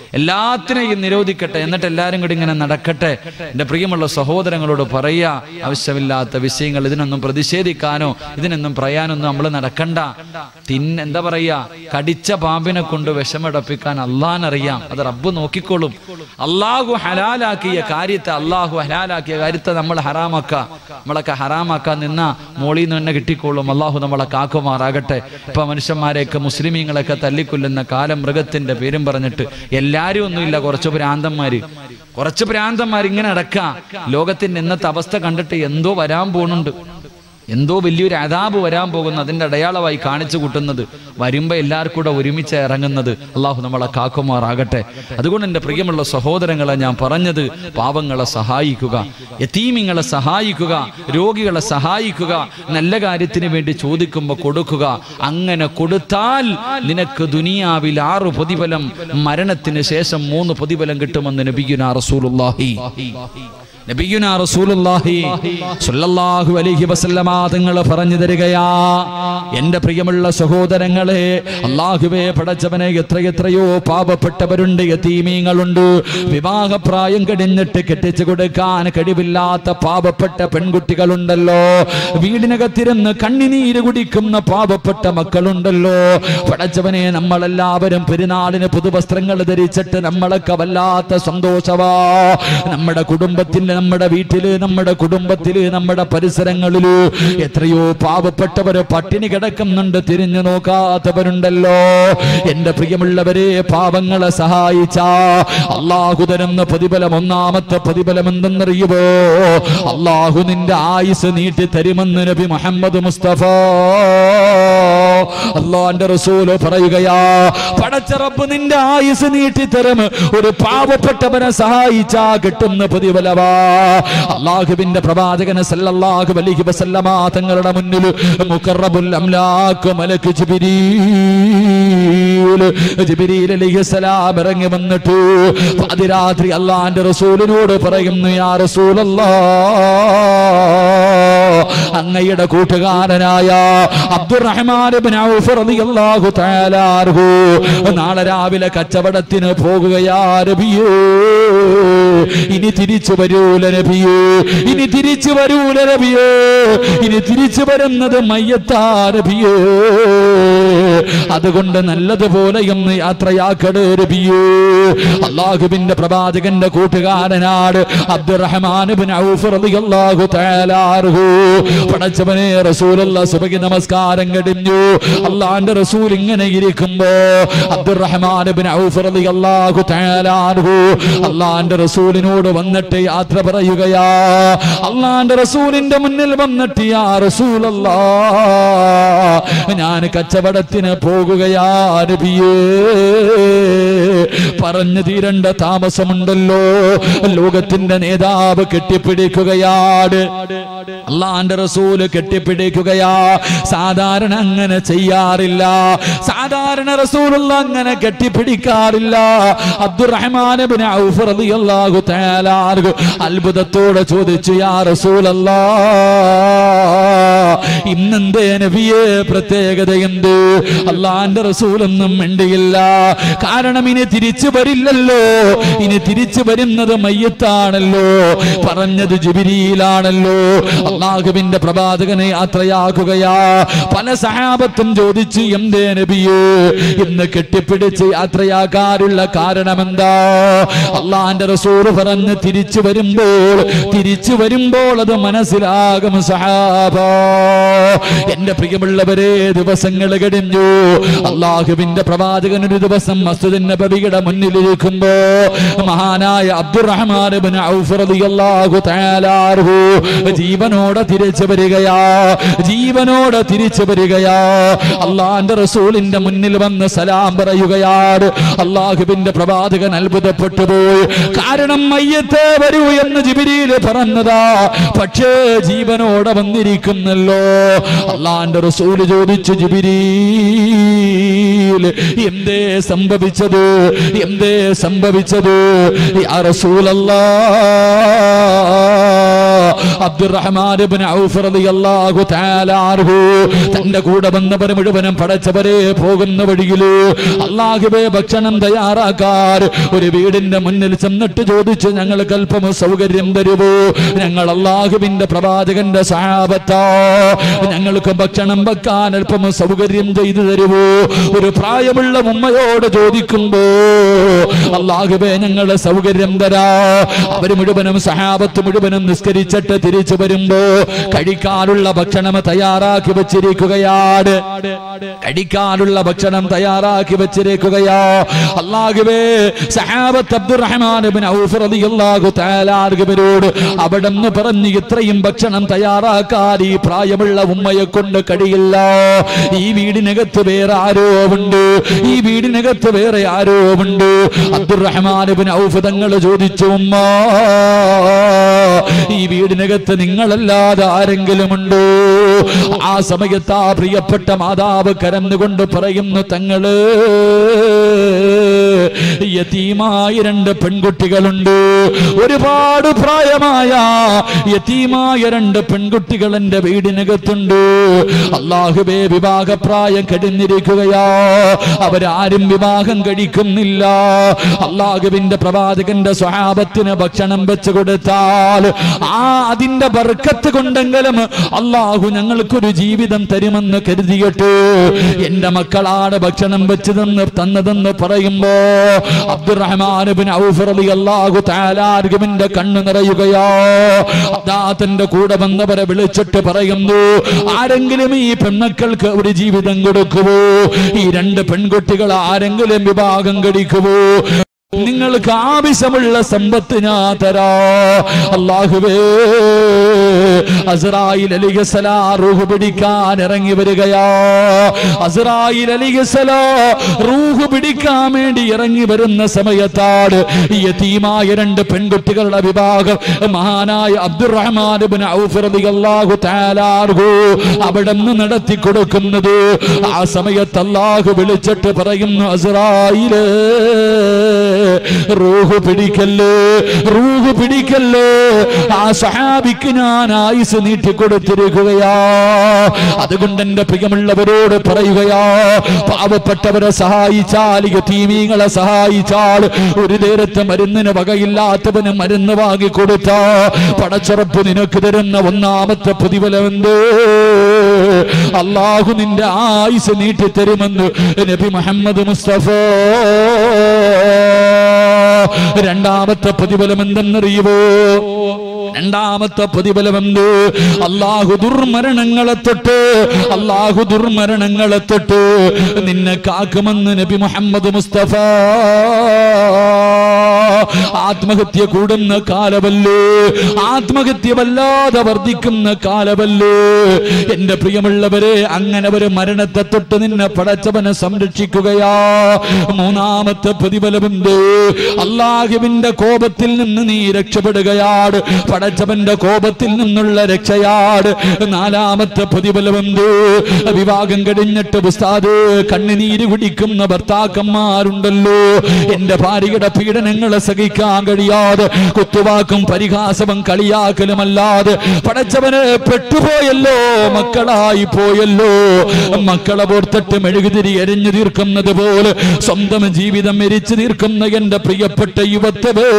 S1: എല്ലാത്തിനെയും നിരോധിക്കട്ടെ എന്നിട്ട് എല്ലാവരും കൂടി ഇങ്ങനെ നടക്കട്ടെ എൻ്റെ പ്രിയമുള്ള സഹോദരങ്ങളോട് പറയുക ആവശ്യമില്ലാത്ത വിഷയങ്ങൾ ഇതിനൊന്നും പ്രതിഷേധിക്കാനോ ഇതിനൊന്നും പറയാനൊന്നും നമ്മൾ നടക്കണ്ട തിന്ന എന്താ പറയുക കടിച്ച പാമ്പിനെ കൊണ്ട് വിഷമടപ്പിക്കാൻ അള്ളാനറിയാം അത് റബ്ബ് നോക്കിക്കോളും അള്ളാഹു ഹലാലാക്കിയ കാര്യത്തെ അള്ളാഹു ഹലാലാക്കിയ കാര്യത്തെ നമ്മൾ ഹറാമാക്കുക നമ്മളൊക്കെ ഹറാമാക്കാൻ നിന്ന മോളിൽ നിന്ന് തന്നെ കിട്ടിക്കോളും അള്ളാഹു നമ്മളെ കാക്കുമാറാകട്ടെ ഇപ്പൊ മനുഷ്യന്മാരെയൊക്കെ മുസ്ലിമീങ്ങളൊക്കെ തല്ലിക്കൊല്ലുന്ന കാലം മൃഗത്തിന്റെ പേരും പറഞ്ഞിട്ട് എല്ലാരും ഒന്നുമില്ല കുറച്ച് ഭ്രാന്തന്മാര് കുറച്ച് ഭ്രാന്തന്മാർ ഇങ്ങനെ അടക്കാം ലോകത്തിന്റെ ഇന്നത്തെ അവസ്ഥ കണ്ടിട്ട് എന്തോ വരാൻ പോകുന്നുണ്ട് എന്തോ വലിയൊരു അതാബ് വരാൻ പോകുന്നു അതിന്റെ അടയാളമായി കാണിച്ചു കൂട്ടുന്നത് വരുമ്പോ എല്ലാവർക്കും കൂടെ ഒരുമിച്ച് ഇറങ്ങുന്നത് അള്ളാഹു നമ്മളെ കാക്കുമാറാകട്ടെ അതുകൊണ്ട് എൻ്റെ പ്രിയമുള്ള സഹോദരങ്ങളെ ഞാൻ പറഞ്ഞത് പാവങ്ങളെ സഹായിക്കുക യതീമിങ്ങളെ സഹായിക്കുക രോഗികളെ സഹായിക്കുക നല്ല കാര്യത്തിന് വേണ്ടി ചോദിക്കുമ്പോൾ കൊടുക്കുക അങ്ങനെ കൊടുത്താൽ നിനക്ക് ദുനിയാവിൽ ആറ് പ്രതിഫലം മരണത്തിന് ശേഷം മൂന്ന് പ്രതിഫലം കിട്ടുമെന്ന് നബിയുന റസൂലുള്ളാഹി നബിയുന റസൂലുള്ളാഹി സ്വല്ലല്ലാഹു അലൈഹി വസല്ലമ തങ്ങൾ പറഞ്ഞു തരികയാ എൻ്റെ പ്രിയമുള്ള സഹോദരങ്ങളെ അള്ളാഹുവേ പടച്ചവനെ എത്രയെത്രയോ പാവപ്പെട്ടവരുണ്ട് യതീമീങ്ങളുണ്ട് വിവാഹപ്രായം കഴിഞ്ഞിട്ട് കെട്ടിച്ചു കൊടുക്കാൻ കഴിവില്ലാത്ത പാവപ്പെട്ട പെൺകുട്ടികളുണ്ടല്ലോ വീടിനകത്തിരുന്ന് കണ്ണിനീര് കുടിക്കുന്ന പാവപ്പെട്ട മക്കളുണ്ടല്ലോ പടച്ചവനെ നമ്മളെല്ലാവരും പെരുന്നാളിന് പുതുവസ്ത്രങ്ങൾ ധരിച്ചിട്ട് നമ്മളൊക്കെ വല്ലാത്ത സന്തോഷവാ നമ്മുടെ കുടുംബത്തിന്റെ നമ്മുടെ വീട്ടില് നമ്മുടെ കുടുംബത്തില് നമ്മുടെ പരിസരങ്ങളില് എത്രയോ പാവപ്പെട്ടവര് പട്ടിണി കിടക്കുന്നുണ്ട് തിരിഞ്ഞു നോക്കാത്തവരുണ്ടല്ലോ എന്റെ പ്രിയമുള്ളവരെ പാവങ്ങളെ സഹായിച്ച അള്ളാഹു തരുന്ന പ്രതിഫലം ഒന്നാമത്തെ പ്രതിഫലം എന്തെന്നറിയുമോ അള്ളാഹു നിന്റെ ആയുസ് നീട്ടി തരുമെന്ന് നബി മുഹമ്മദ് മുസ്തഫ അള്ളാന്റെ റസൂല് പറയുകയാ പടച്ച റബ്ബ് നിന്റെ ആയുസ് നീട്ടി തരും ഒരു പാവപ്പെട്ടവനെ സഹായിച്ചാ കിട്ടുന്ന പ്രതിഫലവാ അള്ളാഹുവിന്റെ പ്രവാചകന് സല്ലല്ലാഹു അലൈഹി വസല്ലമ തങ്ങളുടെ മുന്നിൽ മുഖറബുൽ അംലാക്ക് മലക്ക് ജിബ്രീൽ ജിബ്രീൽ അലൈഹിസ്സലാം ഇറങ്ങി വന്നിട്ട് പാതിരാത്രി അള്ളാന്റെ റസൂലിനോട് പറയുന്നു യാ റസൂലല്ലാ അങ്ങയുടെ കൂട്ടുകാരനായ അബ്ദുറഹ്മാൻ ഇബ്നു ഔഫ് റളിയല്ലാഹു തആല അൻഹു നാളെ രാവിലെ കച്ചവടത്തിന് പോകുകയാ നബിയേ ഇനി തിരിച്ചു വരൂല നബിയേ ഇനി തിരിച്ചു വരൂല നബിയേ ഇനി തിരിച്ചു വരുന്നത് മയ്യത്താ നബിയേ അതുകൊണ്ട് നല്ലതുപോലെ ഒന്ന് യാത്രയാക്കടേ നബിയേ അള്ളാഹുവിന്റെ പ്രവാചകന്റെ കൂട്ടുകാരനാട് അബ്ദുറഹ്മാൻ ഇബ്നു ഔഫ് റളിയല്ലാഹു തആല അൻഹു പടച്ചവനെ റസൂലുള്ള സുബഹി നമസ്കാരം കഴിഞ്ഞു അള്ളാന്റെ റസൂൽ ഇങ്ങനെ ഇരിക്കുമ്പോ അബ്ദുറഹ്മാൻ ഇബ്നു ഔഫ് റളിയല്ലാഹു തആല അൻഹു അള്ളാന്റെ റസൂലിനോട് വന്നിട്ട് യാത്ര പറയുകയാ അള്ളാന്റെ റസൂലിന്റെ മുന്നിൽ വന്നിട്ട് യാ റസൂലല്ലാ ഞാൻ കച്ചവടത്തിന് പോകുകയാ നബിയേ പറഞ്ഞു തീരണ്ട താമസമുണ്ടല്ലോ ലോകത്തിന്റെ നേതാവ് കെട്ടിപ്പിടിക്കുകയാണ് അള്ളാന്റെ റസൂല് കെട്ടിപ്പിടിക്കുകയാ സാധാരണ അങ്ങനെ ചെയ്യാറില്ല സാധാരണ റസൂലുള്ള അങ്ങനെ കെട്ടിപ്പിടിക്കാറില്ല അബ്ദുറഹ്മാൻ ഇബ്നു ഔഫ് റളിയല്ലാഹു തആല അൻഹു അത്ഭുതത്തോടെ ചോദിച്ചു യാ റസൂലല്ലാ ഇന്നെന്തേ നബിയെ പ്രത്യേകത എന്ത് അള്ളാന്റെ റസൂലൊന്നും മിണ്ടിയില്ല കാരണം ഇനി തിരിച്ചു വരില്ലല്ലോ ഇനി തിരിച്ചു വരുന്നത് മയ്യത്താണല്ലോ പറഞ്ഞത് ജിബിരിയിലാണല്ലോ അള്ളാഹുവിന്റെ പ്രവാചകനെ യാത്രയാക്കുകയാ പല സഹാബത്തും ചോദിച്ചു എന്തേ നബിയേ ഇന്ന് കെട്ടിപ്പിടിച്ച് യാത്രയാക്കാനുള്ള കാരണമെന്താ അള്ളാന്റെ റസൂല് പറഞ്ഞ് തിരിച്ചു വരുമ്പോൾ തിരിച്ചു വരുമ്പോൾ അത് മനസ്സിലാകും സഹാബ എന്റെ പ്രിയമുള്ളവരെ ദിവസങ്ങൾ കഴിഞ്ഞു അള്ളാഹുവിന്റെ പ്രവാചകൻ ഒരു ദിവസം മസ്ജിദ് നബവിയുടെ മുന്നിലിരിക്കുമ്പോ മഹാനായ അബ്ദുറഹ്മാൻ ഇബ്നു ഔഫ് റളിയല്ലാഹു തആല അൻഹു ജീവനോടെ തിരിച്ചു വരികയാ ജീവനോടെ തിരിച്ചു വരികയാ അള്ളാന്റെ റസൂലിന്റെ മുന്നിൽ വന്ന് സലാം പറയുകയാണ് അള്ളാഹുവിന്റെ പ്രവാചകൻ അത്ഭുതപ്പെട്ടു പോയി കാരണം മയ്യത്തെ വരൂ എന്ന് ജിബിരിയിൽ പറഞ്ഞതാ പക്ഷേ ജീവനോടെ വന്നിരിക്കുന്നല്ലോ പറഞ്ഞല്ലോ അള്ളാന്റെ റസൂല് ചോദിച്ചു ജിബിരീൽ എന്തേ സംഭവിച്ചത് എന്തേ സംഭവിച്ചത് യാ റസൂലല്ലാ അബ്ദുറഹ്മാൻ ഇബ്നു ഔഫ് റളിയല്ലാഹു തആല അൻഹു തന്റെ കൂടെ വന്നവർ മുഴുവനും പടച്ചവരെ പോകുന്ന വഴിയില് അള്ളാഹുബേ ഭക്ഷണം തയ്യാറാക്കാർ ഒരു വീടിന്റെ മുന്നിൽ ചെന്നിട്ട് ചോദിച്ചു ഞങ്ങൾക്ക് അല്പം സൗകര്യം തരുമോ ഞങ്ങൾ അള്ളാഹുവിന്റെ പ്രവാചകന്റെ സഹാബത്തോ ഞങ്ങൾക്ക് ഭക്ഷണം വെക്കാൻ അല്പം സൗകര്യം ചെയ്തു തരുമോ ഒരു പ്രായമുള്ള ഉമ്മയോട് ചോദിക്കുമ്പോ അള്ളാഹുബേ ഞങ്ങളെ സൗകര്യം തരാ അവര് മുഴുവനും സഹാബത്ത് മുഴുവനും നിസ്കരിച്ചിട്ട് തിരിച്ചു വരുമ്പോ കഴിക്കാനുള്ള ഭക്ഷണം തയ്യാറാക്കി വെച്ചിരിക്കുകയാണ് കഴിക്കാനുള്ള ഭക്ഷണം തയ്യാറാക്കി വെച്ചിരിക്കുകയാ അള്ളാഹുവേ സഹാബത്ത് അബ്ദുറഹ്മാൻ ഇബ്നു ഔഫ് റളിയല്ലാഹു തആല അൻഹുവിനോട് അവിടെ നിന്ന് പറഞ്ഞു ഇത്രയും ഭക്ഷണം തയ്യാറാക്കാൻ ഈ പ്രായമുള്ള ഉമ്മയെ കൊണ്ട് കഴിയില്ല ഈ വീടിനകത്ത് വേറെ ആരോ ഉണ്ട് ഈ വീടിനകത്ത് വേറെ ആരോ ഉണ്ട് അബ്ദുറഹ്മാൻ ഇബ്നു ഔഫ് തങ്ങൾ ചോദിച്ചു ഉമ്മ ഈ വീടിനകത്ത് നിങ്ങളല്ലാതെ ആരെങ്കിലും ഉണ്ടോ ആ സമയത്ത് ആ പ്രിയപ്പെട്ട മാതാവ് കരന്നുകൊണ്ട് പറയുന്നു തങ്ങള് യതീമായ രണ്ട് പെൺകുട്ടികളുണ്ട് ഒരുപാട് പ്രായമായ യതീമായ രണ്ട് പെൺകുട്ടികൾ എന്റെ വീടിനകത്തുണ്ട് അള്ളാഹുബേ വിവാഹപ്രായം കഴിഞ്ഞിരിക്കുകയാ അവരാരും വിവാഹം കഴിക്കുന്നില്ല അള്ളാഹുവിന്റെ പ്രവാചകന്റെ സ്വഹാബത്തിന് ഭക്ഷണം വെച്ച് കൊടുത്താൽ ആ അതിന്റെ ബർക്കത്ത് കൊണ്ടെങ്കിലും അള്ളാഹു ഞങ്ങൾക്കൊരു ജീവിതം തരുമെന്ന് കരുതിയിട്ട് എന്റെ മക്കളാണ് ഭക്ഷണം വെച്ച് തന്ന് തന്നതെന്ന് പറയുമ്പോ അബ്ദുറഹ്മാൻ ഔഫ് റളിയല്ലാഹു തആല അൻഹുവിന്റെ കണ്ണു നിറയുകയോ അദ്ദേഹത്തിന്റെ കൂടെ വന്നവരെ വിളിച്ചിട്ട് പറയുന്നു ആരെങ്കിലും ഈ പെൺമക്കൾക്ക് ഒരു ജീവിതം കൊടുക്കുവോ ഈ രണ്ട് പെൺകുട്ടികൾ ആരെങ്കിലും വിവാഹം കഴിക്കുവോ നിങ്ങൾക്ക് ആവശ്യമുള്ള സമ്പത്ത് ഞാൻ തരാ അള്ളാഹുവേ അസ്രായിൽ അലിഗസലാ റൂഹ് പിടിക്കാൻ ഇറങ്ങി വരികയാ അസ്രായിൽ അലിഗസലാ റൂഹ് പിടിക്കാൻ വേണ്ടി ഇറങ്ങി വരുന്ന സമയത്താണ് ഈ യതീമായ രണ്ട് പെൺകുട്ടികളുടെ വിവാഹം മഹാനായ അബ്ദുറഹ്മാൻ ഇബ്നു ഔഫ് റളിയല്ലാഹു തആല അൻഹു അവിടെ നിന്ന് നടത്തി കൊടുക്കുന്നത് ആ സമയത്ത് അല്ലാഹു വിളിച്ചിട്ട് പറയുന്നു അസ്രായിലേ റൂഹ് പിടിക്കല്ലേ റൂഹ് പിടിക്കല്ലേ ആ സഹാബിക്ക് ഞാൻ ആയുസ് നീട്ടിക്കൊടുത്തിരിക്കുകയാ അതുകൊണ്ട് എന്റെ പ്രിയമുള്ളവരോട് പറയുകയാ പാവപ്പെട്ടവരെ സഹായിച്ചാൽ യതീമീങ്ങളെ സഹായിച്ചാൽ ഒരു നേരത്തെ മരുന്നിന് വകയില്ലാത്തവന് മരുന്ന് വാങ്ങി കൊടുത്ത പടച്ചുറപ്പ് നിനക്ക് തരുന്ന ഒന്നാമത്തെ പ്രതിഫലം എന്ത് അള്ളാഹു നിന്റെ ആയുസ് നീട്ടിത്തരുമെന്ന് നബി മുഹമ്മദ് മുസ്തഫ രണ്ടാമത്തെ പ്രതിഫലം എന്തെന്നറിയുവോ രണ്ടാമത്തെ പ്രതിഫലം എന്ത് അള്ളാഹു ദുർമരണങ്ങളെ തൊട്ട് അള്ളാഹു ദുർമരണങ്ങളെ തൊട്ട് നിന്നെ കാക്കുമെന്ന് നബി മുഹമ്മദ് മുസ്തഫ ആത്മഹത്യ കൂടുന്ന കാലമല്ലേ ആത്മഹത്യ വല്ലാതെ വർദ്ധിക്കുന്ന കാലമല്ലേ എന്റെ പ്രിയമുള്ളവരെ അങ്ങനെ ഒരു മരണത്തെ തൊട്ട് നിന്നെ പടച്ചവനെ സംരക്ഷിക്കുകയാ മൂന്നാമത്തെ പ്രതിഫലമുണ്ട് അള്ളാഹുവിന്റെ കോപത്തിൽ നിന്ന് നീ രക്ഷപ്പെടുകയാണ് പടച്ചവന്റെ കോപത്തിൽ നിന്നുള്ള രക്ഷയാട് നാലാമത്തെ പ്രതിഫലമുണ്ട് വിവാഹം കഴിഞ്ഞിട്ട് ഉസ്താദ് കണ്ണുനീര് കുടിക്കുന്ന ഭർത്താക്കന്മാരുണ്ടല്ലോ എന്റെ ഭാര്യയുടെ പീഡനങ്ങളെ സഹിക്കാൻ കഴിയാതെ കുത്തുവാക്കും പരിഹാസവും കളിയാക്കലുമല്ലാതെ പടച്ചവന് പെട്ടുപോയല്ലോ മക്കളായി പോയല്ലോ മക്കളെ പോർത്തിട്ട് മെഴുകുതിരി എരിഞ്ഞു തീർക്കുന്നത് പോലെ സ്വന്തം ജീവിതം എരിച്ചു തീർക്കുന്ന എന്റെ പ്രിയപ്പെട്ട യുവത്വേ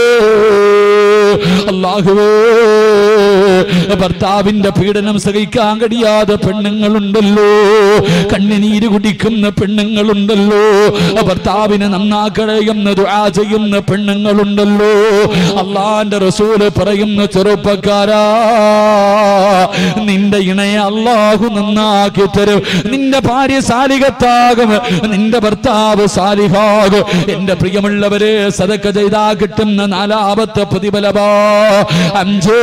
S1: അള്ളാഹുവേ ഭർത്താവിന്റെ പീഡനം സഹിക്കാൻ കഴിയാതെ പെണ്ണുങ്ങളുണ്ടല്ലോ കണ്ണിനീര് കുടിക്കുന്ന പെണ്ണുങ്ങളുണ്ടല്ലോ ഭർത്താവിനെ നന്നാക്കണയെന്ന് ദുആ ചെയ്യുന്ന പെണ്ണുങ്ങളുണ്ടല്ലോ അള്ളാന്റെ റസൂല് പറയുന്ന ചെറുപ്പക്കാരാ നിന്റെ ഇണയെ അള്ളാഹു നന്നാക്കി തരും നിന്റെ ഭാര്യ സാലികത്താകും നിന്റെ ഭർത്താവ് സാലിഹാകും എന്റെ പ്രിയമുള്ളവരെ സതക്ക ചെയ്താ കിട്ടുന്ന നാലാമത്തെ പ്രതിഫലമാ അഞ്ച്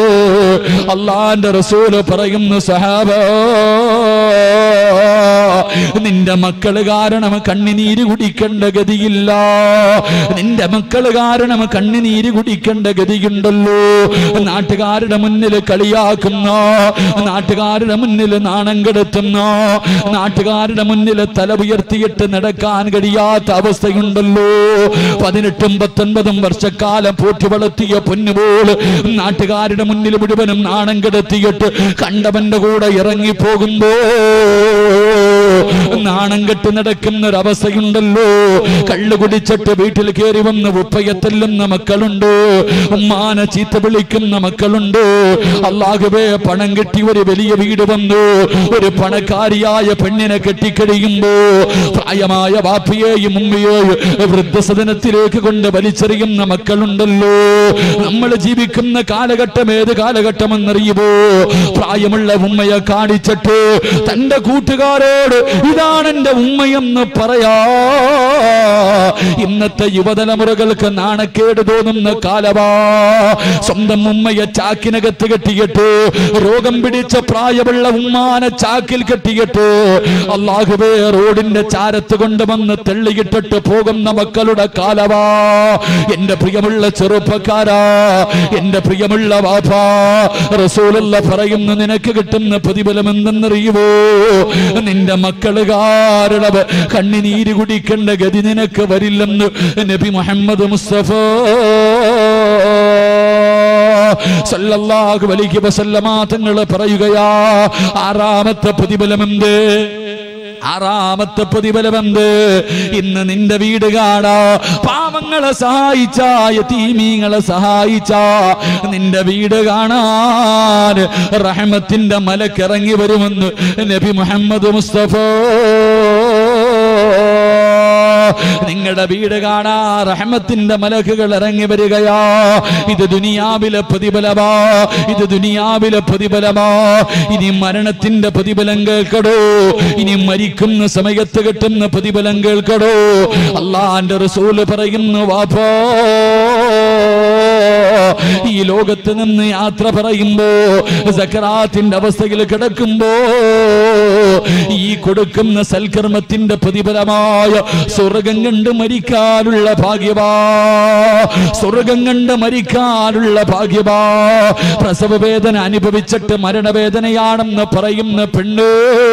S1: അള്ളാന്റെ റസൂല് പറയുന്നു സഹാബ നിന്റെ മക്കള് കാരണം കണ്ണിനീര് കുടിക്കേണ്ട ഗതിയില്ല നിന്റെ മക്കള് കാരണം കണ്ണിനീര് കുടിക്കേണ്ട ഗതിയുണ്ടല്ലോ നാട്ടുകാരുടെ മുന്നിൽ കളിയാക്കുന്ന നാട്ടുകാരുടെ മുന്നിൽ നാണം കെടുത്തുന്ന നാട്ടുകാരുടെ മുന്നിൽ തല ഉയർത്തിയിട്ട് നടക്കാൻ കഴിയാത്ത അവസ്ഥയുണ്ടല്ലോ പതിനെട്ടും പത്തൊൻപതും വർഷക്കാലം പോറ്റി വളർത്തിയ പൊന്നുപോൾ നാട്ടുകാരുടെ മുന്നിൽ മുഴുവനും നാണം കെടുത്തിയിട്ട് കണ്ടവന്റെ കൂടെ ഇറങ്ങിപ്പോകുമ്പോ നാണം കെട്ട് നടക്കുന്ന ഒരവസ്ഥയുണ്ടല്ലോ കള്ളു കുടിച്ചിട്ട് വീട്ടിൽ കയറി വന്ന് ഉപ്പയെ തെല്ലുന്ന മക്കളുണ്ട് ഉമ്മാനെ ചീത്ത വിളിക്കുന്ന മക്കളുണ്ട് അള്ളാഹുവേ പണം കെട്ടി ഒരു വലിയ വീട് വന്നു ഒരു പണക്കാരിയായ പെണ്ണിനെ കെട്ടിക്കഴിയുമ്പോ പ്രായമായ വാപ്പിയെയും ഉമ്മയെയും വൃദ്ധസദനത്തിലേക്ക് കൊണ്ട് വലിച്ചെറിയുന്ന മക്കളുണ്ടല്ലോ നമ്മൾ ജീവിക്കുന്ന കാലഘട്ടം ഏത് കാലഘട്ടമെന്നറിയുമോ പ്രായമുള്ള ഉമ്മയെ കാണിച്ചിട്ട് തന്റെ കൂട്ടുകാരോട് ഇതാണ് എന്റെ ഉമ്മയെന്ന് പറയാ ഇന്നത്തെ യുവതലമുറകൾക്ക് നാണക്കേട് തോന്നുന്ന കാലവാ സ്വന്തം ഉമ്മയെ ചാക്കിനകത്ത് കെട്ടിയിട്ട് രോഗം പിടിച്ച പ്രായമുള്ള ഉമ്മാനെ ചാക്കിൽ കെട്ടിയിട്ട് അള്ളാഹുവേ റോഡിന്റെ ചാരത്ത് കൊണ്ടുവന്ന് തെള്ളിയിട്ടിട്ട് പോകുന്ന മക്കളുടെ കാലവാ എന്റെ പ്രിയമുള്ള ചെറുപ്പക്കാരാ എന്റെ പ്രിയമുള്ള വാപ്പാ റസൂലുള്ള പറയുന്നു നിനക്ക് കിട്ടുന്ന പ്രതിഫലം എന്തെന്നറിയുമോ നിന്റെ മക്കള് കാരണവ് കണ്ണിനീര് കുടിക്കേണ്ട ഗതി നിനക്ക് വരില്ലെന്ന് നബി മുഹമ്മദ് മുസ്തഫ സല്ലല്ലാഹു അലൈഹി വസല്ലമ തങ്ങൾ പറയുകയാ ആറാമത്തെ പ്രതിഫലം എന്ത് ആറാമത്തെ പ്രതിഫലമെന്ത് ഇന്ന് നിന്റെ വീട് കാണാ പാവങ്ങളെ സഹായിച്ച യതീമീങ്ങളെ സഹായിച്ച നിന്റെ വീട് കാണാൻ റഹമത്തിന്റെ മലക്കിറങ്ങി വരുമെന്ന് നബി മുഹമ്മദ് മുസ്തഫ നിങ്ങളുടെ വീട് കാണാ റഹമത്തിന്റെ മലക്കുകൾ ഇറങ്ങി വരികയാ ഇത് ദുനിയാവിലെ പ്രതിഫലമാ ഇത് ദുനിയാവിലെ പ്രതിഫലമാ ഇനി മരണത്തിന്റെ പ്രതിഫലം കേൾക്കടോ ഇനി മരിക്കുന്ന സമയത്ത് കിട്ടുന്ന പ്രതിഫലം കേൾക്കടോ അള്ളാന്റെ റസൂല് പറയുന്നു വാപ്പോ ഈ ലോകത്ത് നിന്ന് യാത്ര പറയുമ്പോ സക്കറാത്തിന്റെ അവസ്ഥയിൽ കിടക്കുമ്പോ ഈ കൊടുക്കുന്ന സൽക്കർമ്മത്തിന്റെ പ്രതിഫലമായ സ്വർഗം കണ്ട് മരിക്കാനുള്ള ഭാഗ്യവാ സ്വർഗം കണ്ട് മരിക്കാനുള്ള ഭാഗ്യവാ പ്രസവ വേദന അനുഭവിച്ചിട്ട് മരണവേദനയാണെന്ന് പറയുന്ന പെണ്ണ്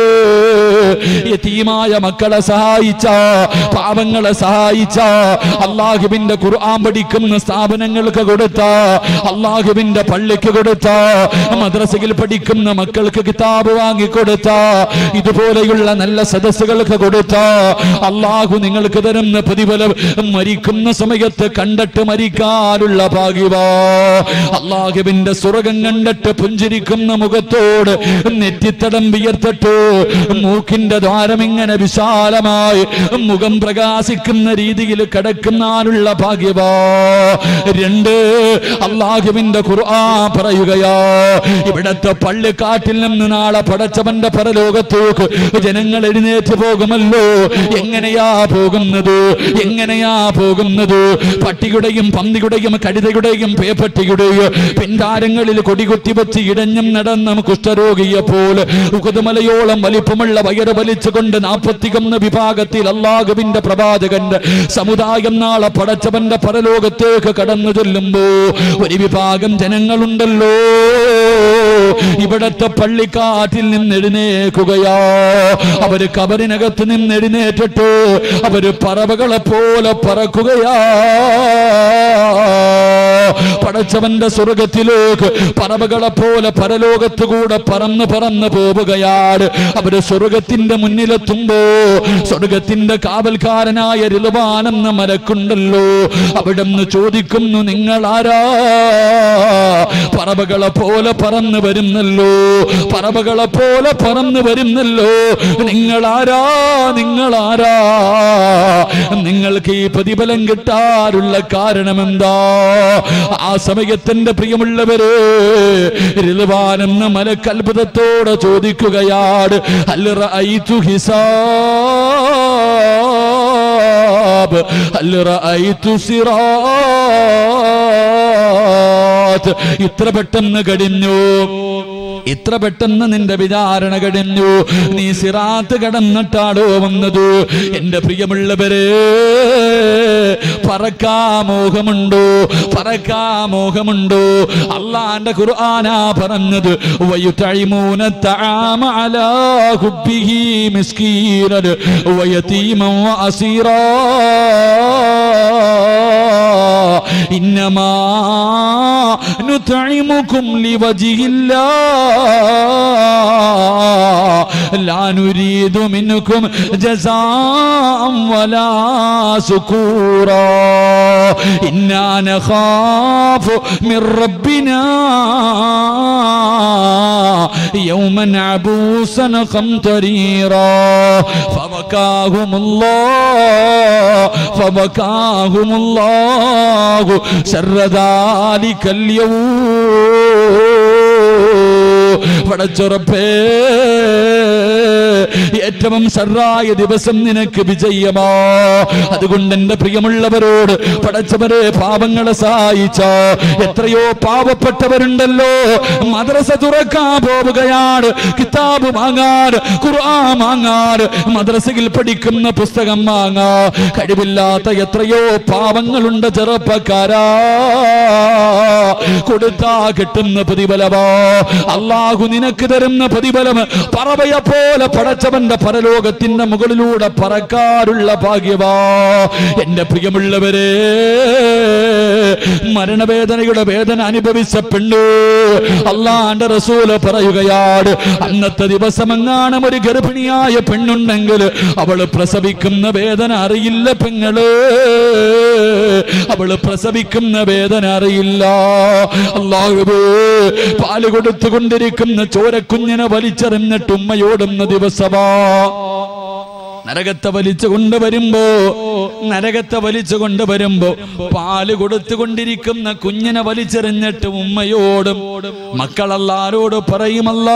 S1: യതീമായ മക്കളെ സഹായിച്ച പാവങ്ങളെ സഹായിച്ച അള്ളാഹുവിന്റെ ഖുർആൻ പഠിക്കുന്ന സ്ഥാപനങ്ങൾക്ക് കൊടുത്ത അള്ളാഹുവിന്റെ പള്ളിക്ക് കൊടുത്ത മദ്രസയിൽ പഠിക്കുന്ന മക്കൾക്ക് കിതാബ് വാങ്ങിക്കൊടുത്ത ഇതുപോലെയുള്ള നല്ല സദസ്സുകൾക്ക് കൊടുത്ത അള്ളാഹു നിങ്ങൾക്ക് തരുന്ന പ്രതിഫലം മരിക്കുന്ന സമയത്ത് കണ്ടിട്ട് മരിക്കാനുള്ള ഭാഗ്യവാ അള്ളാഹുവിന്റെ സ്വർഗം കണ്ടിട്ട് പുഞ്ചിരിക്കുന്ന മുഖത്തോട് നെറ്റിത്തടം വിയർത്തിട്ട് മൂക്കിന്റെ ദ്വാരം ഇങ്ങനെ വിശാലമായി മുഖം പ്രകാശിക്കുന്ന രീതിയിൽ കിടക്കുന്നാനുള്ള ഭാഗ്യവാ രണ്ട് അള്ളാഹുവിന്റെ ഖുർആ പറയുകയാ ഇവിടത്തെ പള്ളിക്കാട്ടിൽ നിന്ന് നാളെ പടച്ചവന്റെ പരലോകത്തേക്ക് ജനങ്ങൾ എഴുന്നേറ്റ് പോകുമല്ലോ എങ്ങനെയാ പോകുന്നത് എങ്ങനെയാ പോകുന്നത് പട്ടിയുടെയും പന്നിയുടെയും കഴുതയുടെയും പേപ്പട്ടിയുടെയും പിൻതാരങ്ങളിൽ കൊടികുത്തി വെച്ച് ഇടഞ്ഞും നടന്ന കുഷ്ഠരോഗിയെ പോലെ ഉകുതുമലയോളം വലിപ്പമുള്ള വയറ് വലിച്ചുകൊണ്ട് നാൽപ്പത്തിയൊന്ന് വിഭാഗത്തിൽ അള്ളാഹുവിന്റെ പ്രവാചകന്റെ സമുദായം നാളെ പടച്ചവന്റെ പരലോകത്തേക്ക് കടന്നു ചെല്ലുമ്പോ ഒരു വിഭാഗം ജനങ്ങളുണ്ടല്ലോ ഇവിടത്തെ പള്ളിക്കാട്ടിൽ നിന്ന് എഴുന്നേക്കുകയാ അവര് കബറിനകത്ത് നിന്ന് എഴുന്നേറ്റിട്ട് അവര് പറവകളെ പോലെ പറക്കുകയാ പടച്ചവന്റെ സ്വർഗത്തിലേക്ക് പറവകളെ പോലെ പരലോകത്ത് കൂടെ പറന്ന് പറന്ന് പോവുകയാണ് അവര് സ്വർഗത്തിന്റെ മുന്നിലെത്തുമ്പോ സ്വർഗത്തിന്റെ കാവൽക്കാരനായ രിലുവാനെന്ന മലക്കുണ്ടല്ലോ അവിടെ നിന്ന് ചോദിക്കുന്നു നിങ്ങൾ ആരാ പറവകളെ പോലെ പറന്ന് വരുന്നല്ലോ പറവകളെ പോലെ പറന്ന് വരുന്നല്ലോ നിങ്ങൾ ആരാ നിങ്ങൾ ആരാ നിങ്ങൾക്ക് ഈ പ്രതിഫലം കിട്ടാറുള്ള കാരണം എന്താ ആ സമയത്തിന്റെ പ്രിയമുള്ളവര് റിൽവാനെന്ന മലക്ക് അത്ഭുതത്തോടെ ചോദിക്കുകയാണ് അല്ല റഅയ്തു ഹിസാബ് അല്ല റഅയ്തു സിറാ സിറാത്ത് ഇത്ര പെട്ടെന്ന് കഴിഞ്ഞു ഇത്ര പെട്ടെന്ന് നിന്റെ വിചാരണ കഴിഞ്ഞു നീ സിറാത്ത് കടന്നിട്ടാടോ വന്നത് എന്റെ പ്രിയമുള്ളവരെ പറക്കാ മോഹമുണ്ടോ പറക്കാ മോഹമുണ്ടോ അള്ളാന്റെ ഖുർആനാ പറഞ്ഞത് വയുതഴിമൂന തആമ അലാ ഹുബ്ബിഹി മിസ്കീനൻ വയതീമൻ വഅസീറാ إنما نطعمكم لوجه الله لا نريد منكم جزاء ولا سكورا إنا نخاف من ربنا يوما عبوسا قمطريرا فبكاهم الله فبكاهم الله شر ذلك اليوم പടച്ചുറപ്പേ ഏറ്റവും ഷർറായ ദിവസം നിനക്ക് വിജയമോ അതുകൊണ്ട് എന്റെ പ്രിയമുള്ളവരോട് പടച്ചവരെ പാപങ്ങളെ സഹായിച്ച എത്രയോ പാവപ്പെട്ടവരുണ്ടല്ലോ മദ്രസ തുറക്കാൻ പോവുകയാണ് കിതാബ് വാങ്ങാൻ ഖുർആൻ വാങ്ങാൻ മദ്രസയിൽ പഠിക്കുന്ന പുസ്തകം വാങ്ങാ കഴിവില്ലാത്ത എത്രയോ പാവങ്ങളുണ്ട് ചെറുപ്പക്കാരാ കൊടുത്താ കിട്ടുന്ന പ്രതിഫലമോ അള്ളാഹു നിനക്ക് തരുന്ന പ്രതിഫലം പറവയെ പോലെ പടച്ചവന്റെ പരലോകത്തിന്റെ മുകളിലൂടെ പറക്കാറുള്ള ഭാഗ്യവാ എന്റെ പ്രിയമുള്ളവരെ മരണവേദനയുടെ വേദന അനുഭവിച്ച പെണ്ണു അള്ളാന്റെ റസൂല് പറയുകയാണ് അന്നത്തെ ദിവസം എങ്ങാനും ഒരു ഗർഭിണിയായ പെണ്ണുണ്ടെങ്കിൽ അവള് പ്രസവിക്കുന്ന വേദന അറിയില്ല പെങ്ങള് അവള് പ്രസവിക്കുന്ന വേദന അറിയില്ല അള്ളാഹുബേ പാല് കൊടുത്തുകൊണ്ടിരിക്കുന്ന ചോരക്കുഞ്ഞിനെ വലിച്ചെറിഞ്ഞിട്ട് ഉമ്മയോടുന്ന ദിവസമാ നരകത്തെ വലിച്ചു കൊണ്ടുവരുമ്പോ നരകത്തെ വലിച്ചു കൊണ്ടുവരുമ്പോ പാല് കൊടുത്തുകൊണ്ടിരിക്കുന്ന കുഞ്ഞിനെ വലിച്ചെറിഞ്ഞിട്ട് ഉമ്മയോടും മക്കളല്ലാരോട് പറയുമല്ലോ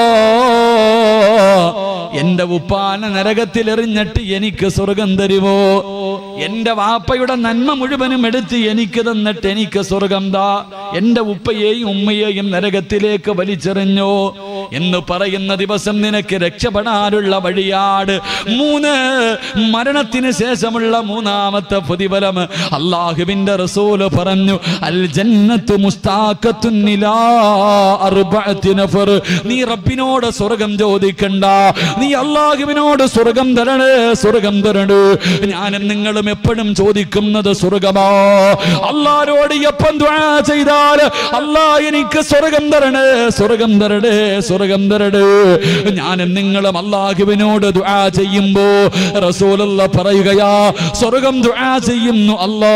S1: എന്റെ ഉപ്പാന നരകത്തിൽ എറിഞ്ഞിട്ട് എനിക്ക് സ്വർഗം തരുമോ എന്റെ വാപ്പയുടെ നന്മ മുഴുവനും എടുത്ത് എനിക്ക് തന്നിട്ട് എനിക്ക് സ്വർഗം താ എന്റെ ഉപ്പയെയും ഉമ്മയെയും നരകത്തിലേക്ക് വലിച്ചെറിഞ്ഞോ എന്ന് പറയുന്ന ദിവസം നിനക്ക് രക്ഷപ്പെടാനുള്ള വഴിയാട് മൂന്ന് മരണത്തിന് ശേഷമുള്ള മൂന്നാമത്തെ പ്രതിഫലം അള്ളാഹുവിന്റെ റസൂല് പറഞ്ഞു അൽ ജന്നത്തു മുസ്താഖത്തുൻ ഇലാ അർബഅത്തി നഫർ നീ റബ്ബിനോട് സ്വർഗം ചോദിക്കണ്ട നീ അള്ളാഹുവിനോട് സ്വർഗം തരണേ സ്വർഗം തരണേ ഞാനും നിങ്ങളും എപ്പോഴും ചോദിക്കുന്നത് സ്വർഗമാ അള്ളാരോട് എപ്പം ദ്വാ ചെയ്താൽ അല്ലാ എനിക്ക് സ്വർഗം തരണേ സ്വർഗം തരണേ സ്വർഗം തരണേ ഞാനും നിങ്ങളും അള്ളാഹുവിനോട് ദ്വാ ചെയ്യുമ്പോ റസൂലുള്ള പറയുകയാ സ്വർഗം ദ്വാ ചെയ്യുന്നു അല്ലാ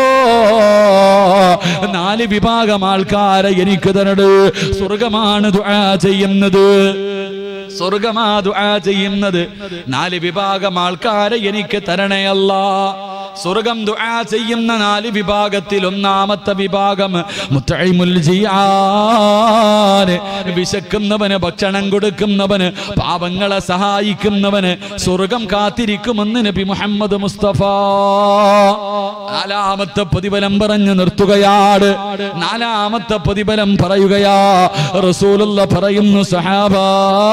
S1: നാല് വിഭാഗം ആൾക്കാരെ എനിക്ക് തരണേ സ്വർഗമാണ് ദ്വാ ചെയ്യുന്നത് സ്വർഗമാ ദുആ ചെയ്യുന്നത് നാല് വിഭാഗം ആൾക്കാരെ എനിക്ക് തരണയല്ല സ്വർഗം ദുആ ചെയ്യുന്ന നാല് വിഭാഗത്തിൽ ഒന്നാമത്തെ വിഭാഗം മുത്തഴിമുൽ ജിയാന് വിശക്കുന്നവന് ഭക്ഷണം കൊടുക്കുന്നവന് പാവങ്ങളെ സഹായിക്കുന്നവന് സ്വർഗം കാത്തിരിക്കുമെന്ന് നബി മുഹമ്മദ് മുസ്തഫ നാലാമത്തെ പ്രതിഫലം പറഞ്ഞു നിർത്തുകയാണ് നാലാമത്തെ പ്രതിഫലം പറയുകയാ റസൂലുള്ള പറയുന്നു സഹാബാ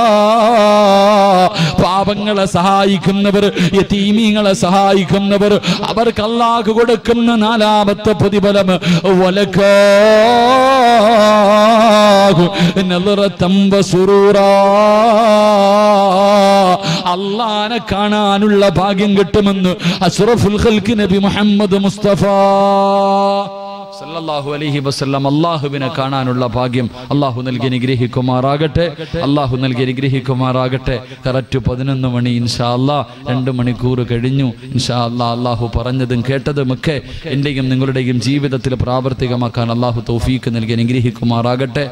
S1: പാപങ്ങളെ സഹായിക്കുന്നവർ യതീമീങ്ങളെ സഹായിക്കുന്നവർ അവർക്ക് അള്ളാഹ് കൊടുക്കുന്ന നാലാമത്തെ പ്രതിഫലം വലക്കാഹു നളറത്തം വസുറൂറാ അള്ളാനെ കാണാനുള്ള ഭാഗ്യം കിട്ടുമെന്ന് അഷ്റഫുൽ ഖൽക്ക് നബി മുഹമ്മദ് മുസ്തഫ സല്ലല്ലാഹു അലൈഹി വസല്ലം അള്ളാഹുവിനെ കാണാനുള്ള ഭാഗ്യം അള്ളാഹു നൽകി അനുഗ്രഹിക്കുമാറാകട്ടെ അള്ളാഹു നൽകി അനുഗ്രഹിക്കുമാറാകട്ടെ കറക്റ്റ് പതിനൊന്ന് മണി ഇൻഷാ അല്ലാ രണ്ട് മണിക്കൂർ കഴിഞ്ഞു ഇൻഷാ അല്ലാ അള്ളാഹു പറഞ്ഞതും കേട്ടതുമൊക്കെ എൻ്റെയും നിങ്ങളുടെയും ജീവിതത്തിൽ പ്രാവർത്തികമാക്കാൻ അള്ളാഹു തൗഫീക്ക് നൽകി അനുഗ്രഹിക്കുമാറാകട്ടെ